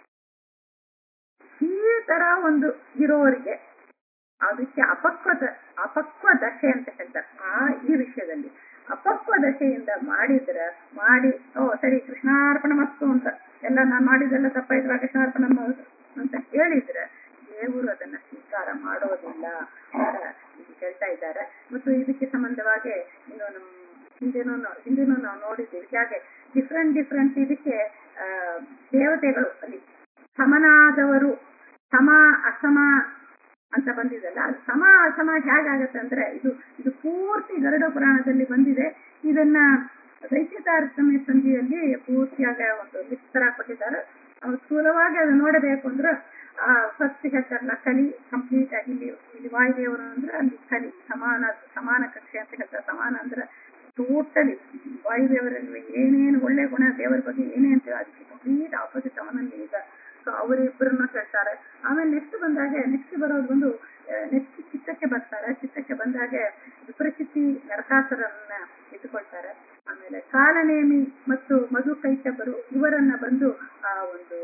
ಈ ತರ ಒಂದು ಇರೋರಿಗೆ ಅದಕ್ಕೆ ಅಪಕ್ವದ ಅಪಕ್ವ ದಶೆ ಅಂತ ಹೇಳ್ತಾರೆ ಆ ಈ ವಿಷಯದಲ್ಲಿ ಅಪಕ್ವ ದಶೆಯಿಂದ ಮಾಡಿದ್ರೆ ಮಾಡಿ ಓ ಸರಿ ಕೃಷ್ಣಾರ್ಪಣ ಮಸ್ತು ಅಂತ ಎಲ್ಲ ನಾನು ಮಾಡಿದೆಲ್ಲ ತಪ್ಪಾಯ್ತು ಕೃಷ್ಣಾರ್ಪಣ ಮಾಡು ಅಂತ ಹೇಳಿದ್ರೆ ದೇವರು ಅದನ್ನ ಸ್ವೀಕಾರ ಮಾಡೋದಿಲ್ಲ ಅಂತ ಇಲ್ಲಿ ಹೇಳ್ತಾ ಇದ್ದಾರೆ ಮತ್ತು ಇದಕ್ಕೆ ಸಂಬಂಧವಾಗಿ ಇನ್ನು ನಮ್ಮ ಹಿಂದೆನೂ ನಾವು- ಹಿಂದೆನೂ ನಾವು ನೋಡಿದ್ದೀವಿ ಹಾಗೆ ಡಿಫ್ರೆಂಟ್ ಡಿಫ್ರೆಂಟ್ ಇದಕ್ಕೆ ಆ, ದೇವತೆಗಳು ಅಲ್ಲಿ ಸಮನಾದವರು ಸಮ ಅಸಮ ಅಂತ ಬಂದಿದೆಲ್ಲ ಅದು ಸಮ ಅಸಮ ಹೇಗಾಗತ್ತೆ ಅಂದ್ರೆ ಇದು ಇದು ಪೂರ್ತಿ ಗರುಡ ಪುರಾಣದಲ್ಲಿ ಬಂದಿದೆ ಇದನ್ನ ದೈತ್ಯ ತಾರತಮ್ಯ ಸಂಧಿಯಲ್ಲಿ ಪೂರ್ತಿಯಾಗ ಒಂದು ಲಿಸ್ಟ್ ತರ ಕೊಟ್ಟಿದ್ದಾರೆ ಅವ್ರು ಸ್ಥೂಲವಾಗಿ ಅದು ನೋಡಬೇಕು ಅಂದ್ರೆ ಆ ಫಸ್ಟ್ ಹೇಳ್ತಾರಲ್ಲ ಕಲಿ ಕಂಪ್ಲೀಟ್ ಆಗಿ ಇಲ್ಲಿ ಇಲ್ಲಿ ವಾಯುದೇವರು ಅಂದ್ರೆ ಅಲ್ಲಿ ಕಲಿ ಸಮಾನ ಸಮಾನ ಕಕ್ಷೆ ಅಂತ ಹೇಳ್ತಾರೆ ಸಮಾನ ಅಂದ್ರೆ ಟೋಟಲಿ ವಾಯುದೇವರಲ್ಲಿ ಏನೇನು ಒಳ್ಳೆ ಗುಣ ದೇವರ ಬಗ್ಗೆ ಏನೇ ಅಂತ ಅದಕ್ಕೆ ಕಂಪ್ಲೀಟ್ ಆಪೋಸಿಟ್ ಅವನಲ್ಲಿ ಈಗ ಸೊ ಅವರಿಬ್ಬರನ್ನ ಕೇಳ್ತಾರೆ ಆಮೇಲೆ ನೆಕ್ಸ್ಟ್ ಬಂದಾಗ ನೆಕ್ಸ್ಟ್ ಬರೋದು ಬಂದು ನೆಕ್ಸ್ಟ್ ಚಿತ್ತಕ್ಕೆ ಬರ್ತಾರೆ ಚಿತ್ತಕ್ಕೆ ಬಂದಾಗ ವಿಪರಿಚಿತಿ ನರಕಾಸುರನ್ನ ಇಟ್ಟುಕೊಳ್ತಾರೆ ಆಮೇಲೆ ಕಾಲನೇಮಿ ಮತ್ತು ಮಧು ಕೈಟಬರು ಇವರನ್ನ ಬಂದು ಆ ಒಂದು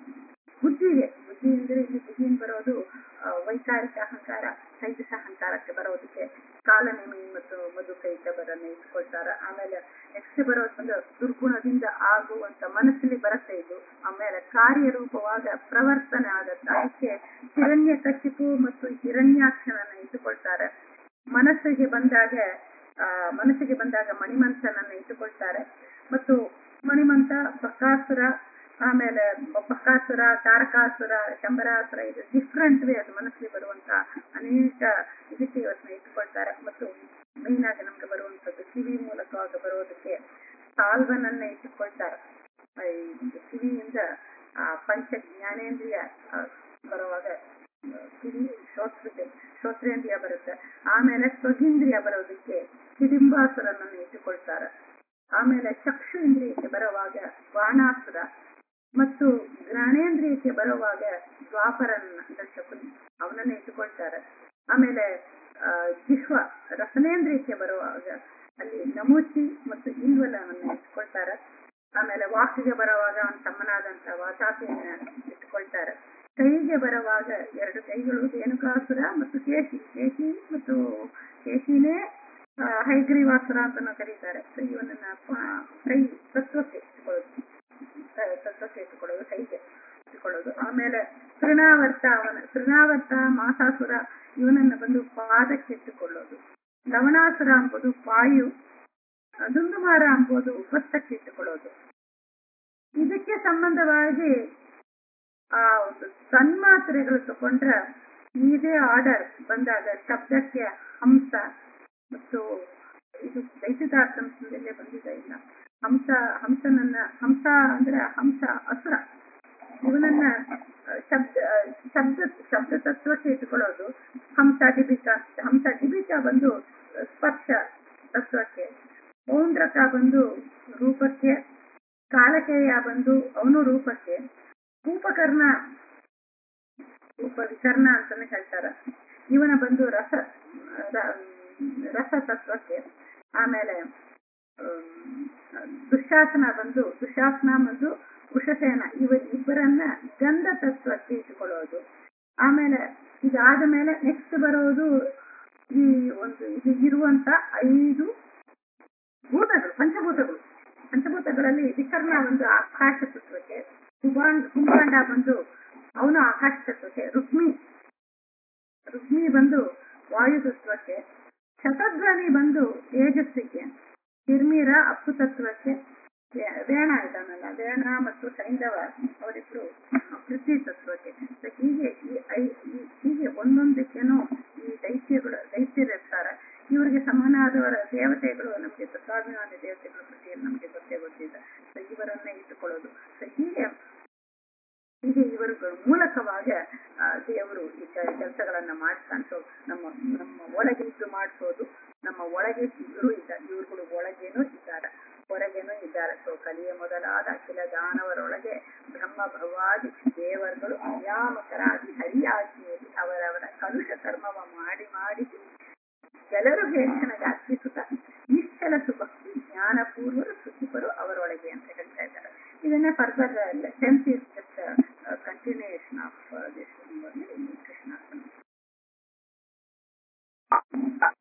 ಬುದ್ಧಿಗೆ ಬುದ್ಧಿ ಅಂದ್ರೆ ಇಲ್ಲಿ ಬುದ್ಧಿಯಿಂದ ಬರೋದು ಆ, ವೈಚಾರಿಕ ಅಹಂಕಾರ ಸೈತಿಕ ಅಹಂಕಾರಕ್ಕೆ ಬರೋದಕ್ಕೆ ಕಾಲನೇಮಿ ಮತ್ತು ಮಧು ಕೈಟಬರನ್ನ ಇಟ್ಕೊಳ್ತಾರೆ ಆಮೇಲೆ ನೆಕ್ಸ್ಟ್ ಬರೋದು ಬಂದು ದುರ್ಗುಣದಿಂದ ಆಗುವಂತ ಮನಸ್ಸಲ್ಲಿ ಬರುತ್ತೆ ಇದು ಆಮೇಲೆ ಕಾರ್ಯರೂಪವಾದ ಪ್ರವರ್ತನೆ ಆಗತ್ತೆ ಅದಕ್ಕೆ ಹಿರಣ್ಯ ಕಶಿಪು ಮತ್ತು ಹಿರಣ್ಯಾಕ್ಷನನ್ನ ಇಟ್ಟುಕೊಳ್ತಾರೆ ಮನಸ್ಸಿಗೆ ಬಂದಾಗ ಆ ಮನಸ್ಸಿಗೆ ಬಂದಾಗ ಮಣಿಮಂತನನ್ನ ಇಟ್ಟುಕೊಳ್ತಾರೆ ಮತ್ತು ಮಣಿಮಂತ ಬಕಾಸುರ ಆಮೇಲೆ ಬಕಾಸುರ ತಾರಕಾಸುರ ಶಂಬರಾಸುರ ಇದು ಡಿಫ್ರೆಂಟ್ ವೇ ಅದು ಮನಸ್ಸಿಗೆ ಬರುವಂತ ಅನೇಕ ಇದಕ್ಕೆ ಇವತ್ತನ್ನ ಇಟ್ಟುಕೊಳ್ತಾರೆ ಮತ್ತು ಮೇನ್ ಆಗಿ ನಮ್ಗೆ ಬರುವಂತದ್ದು ಕಿವಿ ಮೂಲಕವಾಗಿ ಬರೋದಕ್ಕೆ ಸಾಲ್ವನನ್ನ ಇಟ್ಟುಕೊಳ್ತಾರೆ ಆ, ಈ ಒಂದು ಕಿವಿಯಿಂದ ಆ ಪಂಚ ಜ್ಞಾನೇಂದ್ರಿಯ ಆ, ಬರುವಾಗ ಆ, ಕಿವಿ ಶ್ರೋತ್ರಿಗೆ ಶ್ರೋತ್ರೇಂದ್ರಿಯ ಬರುತ್ತೆ ಆಮೇಲೆ ಸ್ವಗೀಂದ್ರಿಯ ಬರೋದಕ್ಕೆ ಹಿಡಿಂಬಾಸುರನನ್ನು ಇಟ್ಟುಕೊಳ್ತಾರೆ ಆಮೇಲೆ ಚಕ್ಷು ಇಂದ್ರಿಯಕ್ಕೆ ಬರುವಾಗ ಬಾಣಾಸುರ ಮತ್ತು ಜ್ಞಾನೇಂದ್ರಿಯಕ್ಕೆ ಬರುವಾಗ ದ್ವಾಪರನ್ನ ಅಂದ್ರೆ ಶಕುನಿ ಅವನನ್ನ ಇಟ್ಟುಕೊಳ್ತಾರೆ ಆಮೇಲೆ ಆ, ಜಿಹ್ವ ರಸನೇಂದ್ರಿಯಕ್ಕೆ ಬರುವಾಗ ಅಲ್ಲಿ ನಮೂಚಿ ಮತ್ತು ಇಲ್ವಲವನ್ನ ಇಟ್ಕೊಳ್ತಾರೆ ಆಮೇಲೆ ವಾಕಿಗೆ ಬರುವಾಗ ಅವನ ತಮ್ಮನಾದಂತ ವಾತಾಪಿಯನ್ನ ಇಟ್ಕೊಳ್ತಾರೆ ಕೈಗೆ ಬರುವಾಗ ಎರಡು ಕೈಗಳು ರೇಣುಕಾಸುರ ಮತ್ತು ಕೇಶಿ ಕೇಶಿ ಮತ್ತು ಕೇಶಿನೇ ಆ, ಹೈಗ್ರೀವಾಸುರ ಅಂತ ಕರೀತಾರೆ ಸೊ ಇವನನ್ನ ಪ- ಕೈ ತತ್ವಕ್ಕೆ ಇಟ್ಕೊಳ್ಳೋದು ತ- ತತ್ವಕ್ಕೆ ಇಟ್ಕೊಳ್ಳೋದು ಕೈಗೆ ಇಟ್ಕೊಳ್ಳೋದು ಆಮೇಲೆ ತೃಣಾವರ್ತ ಅವನ ತೃಣಾವರ್ತ ಮಾಸಾಸುರ ಇವನನ್ನ ಬಂದು ಪಾದಕ್ಕೆ ಇಟ್ಟುಕೊಳ್ಳೋದು ಲವಣಾಸುರ ಎಂಬುದು ಪಾಯು ದುಂದುಮಾರ ಎಂಬುದು ಉಪಸ್ಥಕ್ಕೆ ಇಟ್ಟುಕೊಳ್ಳೋದು ಇದಕ್ಕೆ ಸಂಬಂಧವಾಗಿ ಆ ಒಂದು ತನ್ಮಾತ್ರೆಗಳು ತಗೊಂಡ್ರೆ ಇದೇ ಆರ್ಡರ್ ಬಂದಾಗ ಶಬ್ದಕ್ಕೆ ಹಂಸ ಮತ್ತು ಇದು ದೈತ್ಯತಾರ್ಥಂಶದಲ್ಲೇ ಬಂದಿದೆ ಇಲ್ಲ ಹಂಸ ಹಂಸನನ್ನ ಹಂಸ ಅಂದ್ರೆ ಹಂಸ ಅಸುರ ಇವನನ್ನ ಆ, ಶಬ್ದ ಆ, ಶಬ್ದ ಶಬ್ದ ತತ್ವಕ್ಕೆ ಇಟ್ಕೊಳ್ಳೋದು ಹಂಸ ಡಿಬಿಕ ಹಂಸ ಡಿಬಿಕ ಬಂದು ಸ್ಪರ್ಶ ತತ್ವಕ್ಕೆ ಪೌಂಡ್ರಕ ಬಂದು ರೂಪಕ್ಕೆ ಕಾಲಕೇಯ ಬಂದು ಅವನು ರೂಪಕ್ಕೆ ರೂಪಕರ್ಣ ರೂಪ ವಿಕರ್ಣ ಅಂತಾನೆ ಹೇಳ್ತಾರೆ ಇವನ ಬಂದು ರಸ ರ- ರಸ ತತ್ವಕ್ಕೆ ಆಮೇಲೆ ಹ್ಮ್, ದುಶಾಸನ ಬಂದು ದುಶಾಸನ ಬಂದು ಕುಶಸೇನ ಇವ ಇಬ್ಬರನ್ನ ಗಂಧ ತತ್ವಕ್ಕೆ ಇಟ್ಟುಕೊಳ್ಳೋದು ಆಮೇಲೆ ಇದಾದ ಮೇಲೆ ನೆಕ್ಸ್ಟ್ ಬರೋದು ಈ ಒಂದು ಇದು ಇರುವಂತ ಐದು ಭೂತಗಳು ಪಂಚಭೂತಗಳು ಪಂಚಭೂತಗಳಲ್ಲಿ ವಿಕರ್ಣ ಒಂದು ಆಕಾಶ ತತ್ವಕ್ಕೆ ಕುಬಾಂಡ್ ಕುಂಬಾಂಡ ಬಂದು ಅವನು ಆಕಾಶ ತತ್ವಕ್ಕೆ ರುಕ್ಮಿ ರುಕ್ಮಿ ಬಂದು ವಾಯು ತತ್ವಕ್ಕೆ ಶತಧ್ವನಿ ಬಂದು ತೇಜಸ್ಸಿಗೆ ಹಿರ್ಮೀರ ಅಪ್ಪು ತತ್ವಕ್ಕೆ ವೇ- ವೇಣ ಇದ್ದಾನಲ್ಲ ವೇಣ ಮತ್ತು ಸೈಂಧವ ಅವರಿಬ್ರು ಪೃಥ್ವಿ ತತ್ವಕ್ಕೆ So ಹೀಗೆ ಈ ಐ- ಈ- ಹೀಗೆ ಒಂದೊಂದಕ್ಕೇನು ಈ ದೈತ್ಯಗಳು ದೈತ್ಯರಿರ್ತಾರೆ ಇವರಿಗೆ ಸಮಾನಾದವರ ದೇವತೆಗಳು ನಮಗೆ ತತ್ವಾಭಿಮಾನಿ ದೇವತೆಗಳ ಬಗ್ಗೆ ನಮಗೆ ಗೊತ್ತೇ ಗೊತ್ತಿದೆ ಸೊ ಇವರನ್ನೇ ಇಟ್ಟುಕೊಳ್ಳೋದು ಸೊ ಹೀಗೆ ಹೀಗೆ ಇವರುಗಳ ಮೂಲಕವಾಗಿ ಆ, ದೇವರು ಈ ಕೆಲಸಗಳನ್ನ ಮಾಡಿಸ್ತಾನೆ ನಮ್ಮ ನಮ್ಮ ಒಳಗೆ ಇದ್ದು ಮಾಡಿಸೋದು ನಮ್ಮ ಒಳಗೆ ಇವರು ಇದ್ದಾರೆ ಇವ್ರುಗಳು ಒಳಗೇನೂ ಇದ್ದಾರೆ ಹೊರಗೇನೂ ಇದ್ದಾರೆ ಸೊ ಕಲಿಯ ಮೊದಲಾದ ಅಖಿಲ ದಾನವರೊಳಗೆ ಬ್ರಹ್ಮ ಭವಾದಿ ದೇವರುಗಳು ನಿಯಾಮಕರಾಗಿ ಹರಿಯಾಜ್ಞೆಯಲ್ಲಿ ಅವರವರ ಕಲುಷ ಕರ್ಮವ ಮಾಡಿ ಮಾಡಿಸಿ ಎಲ್ಲರೂ ಹೇಳನಗೆ ಅರ್ಪಿಸುತ್ತ ನಿಶ್ಚಲ ಸುಭಕ್ತಿ ಜ್ಞಾನಪೂರ್ವರು ಸುಖಿಪರು ಅವರೊಳಗೆ ಅಂತ ಹೇಳ್ತಾ ಇದ್ದಾರೆ ಇದನ್ನೇ ಫರ್ದರ್ ಟೆಂತ್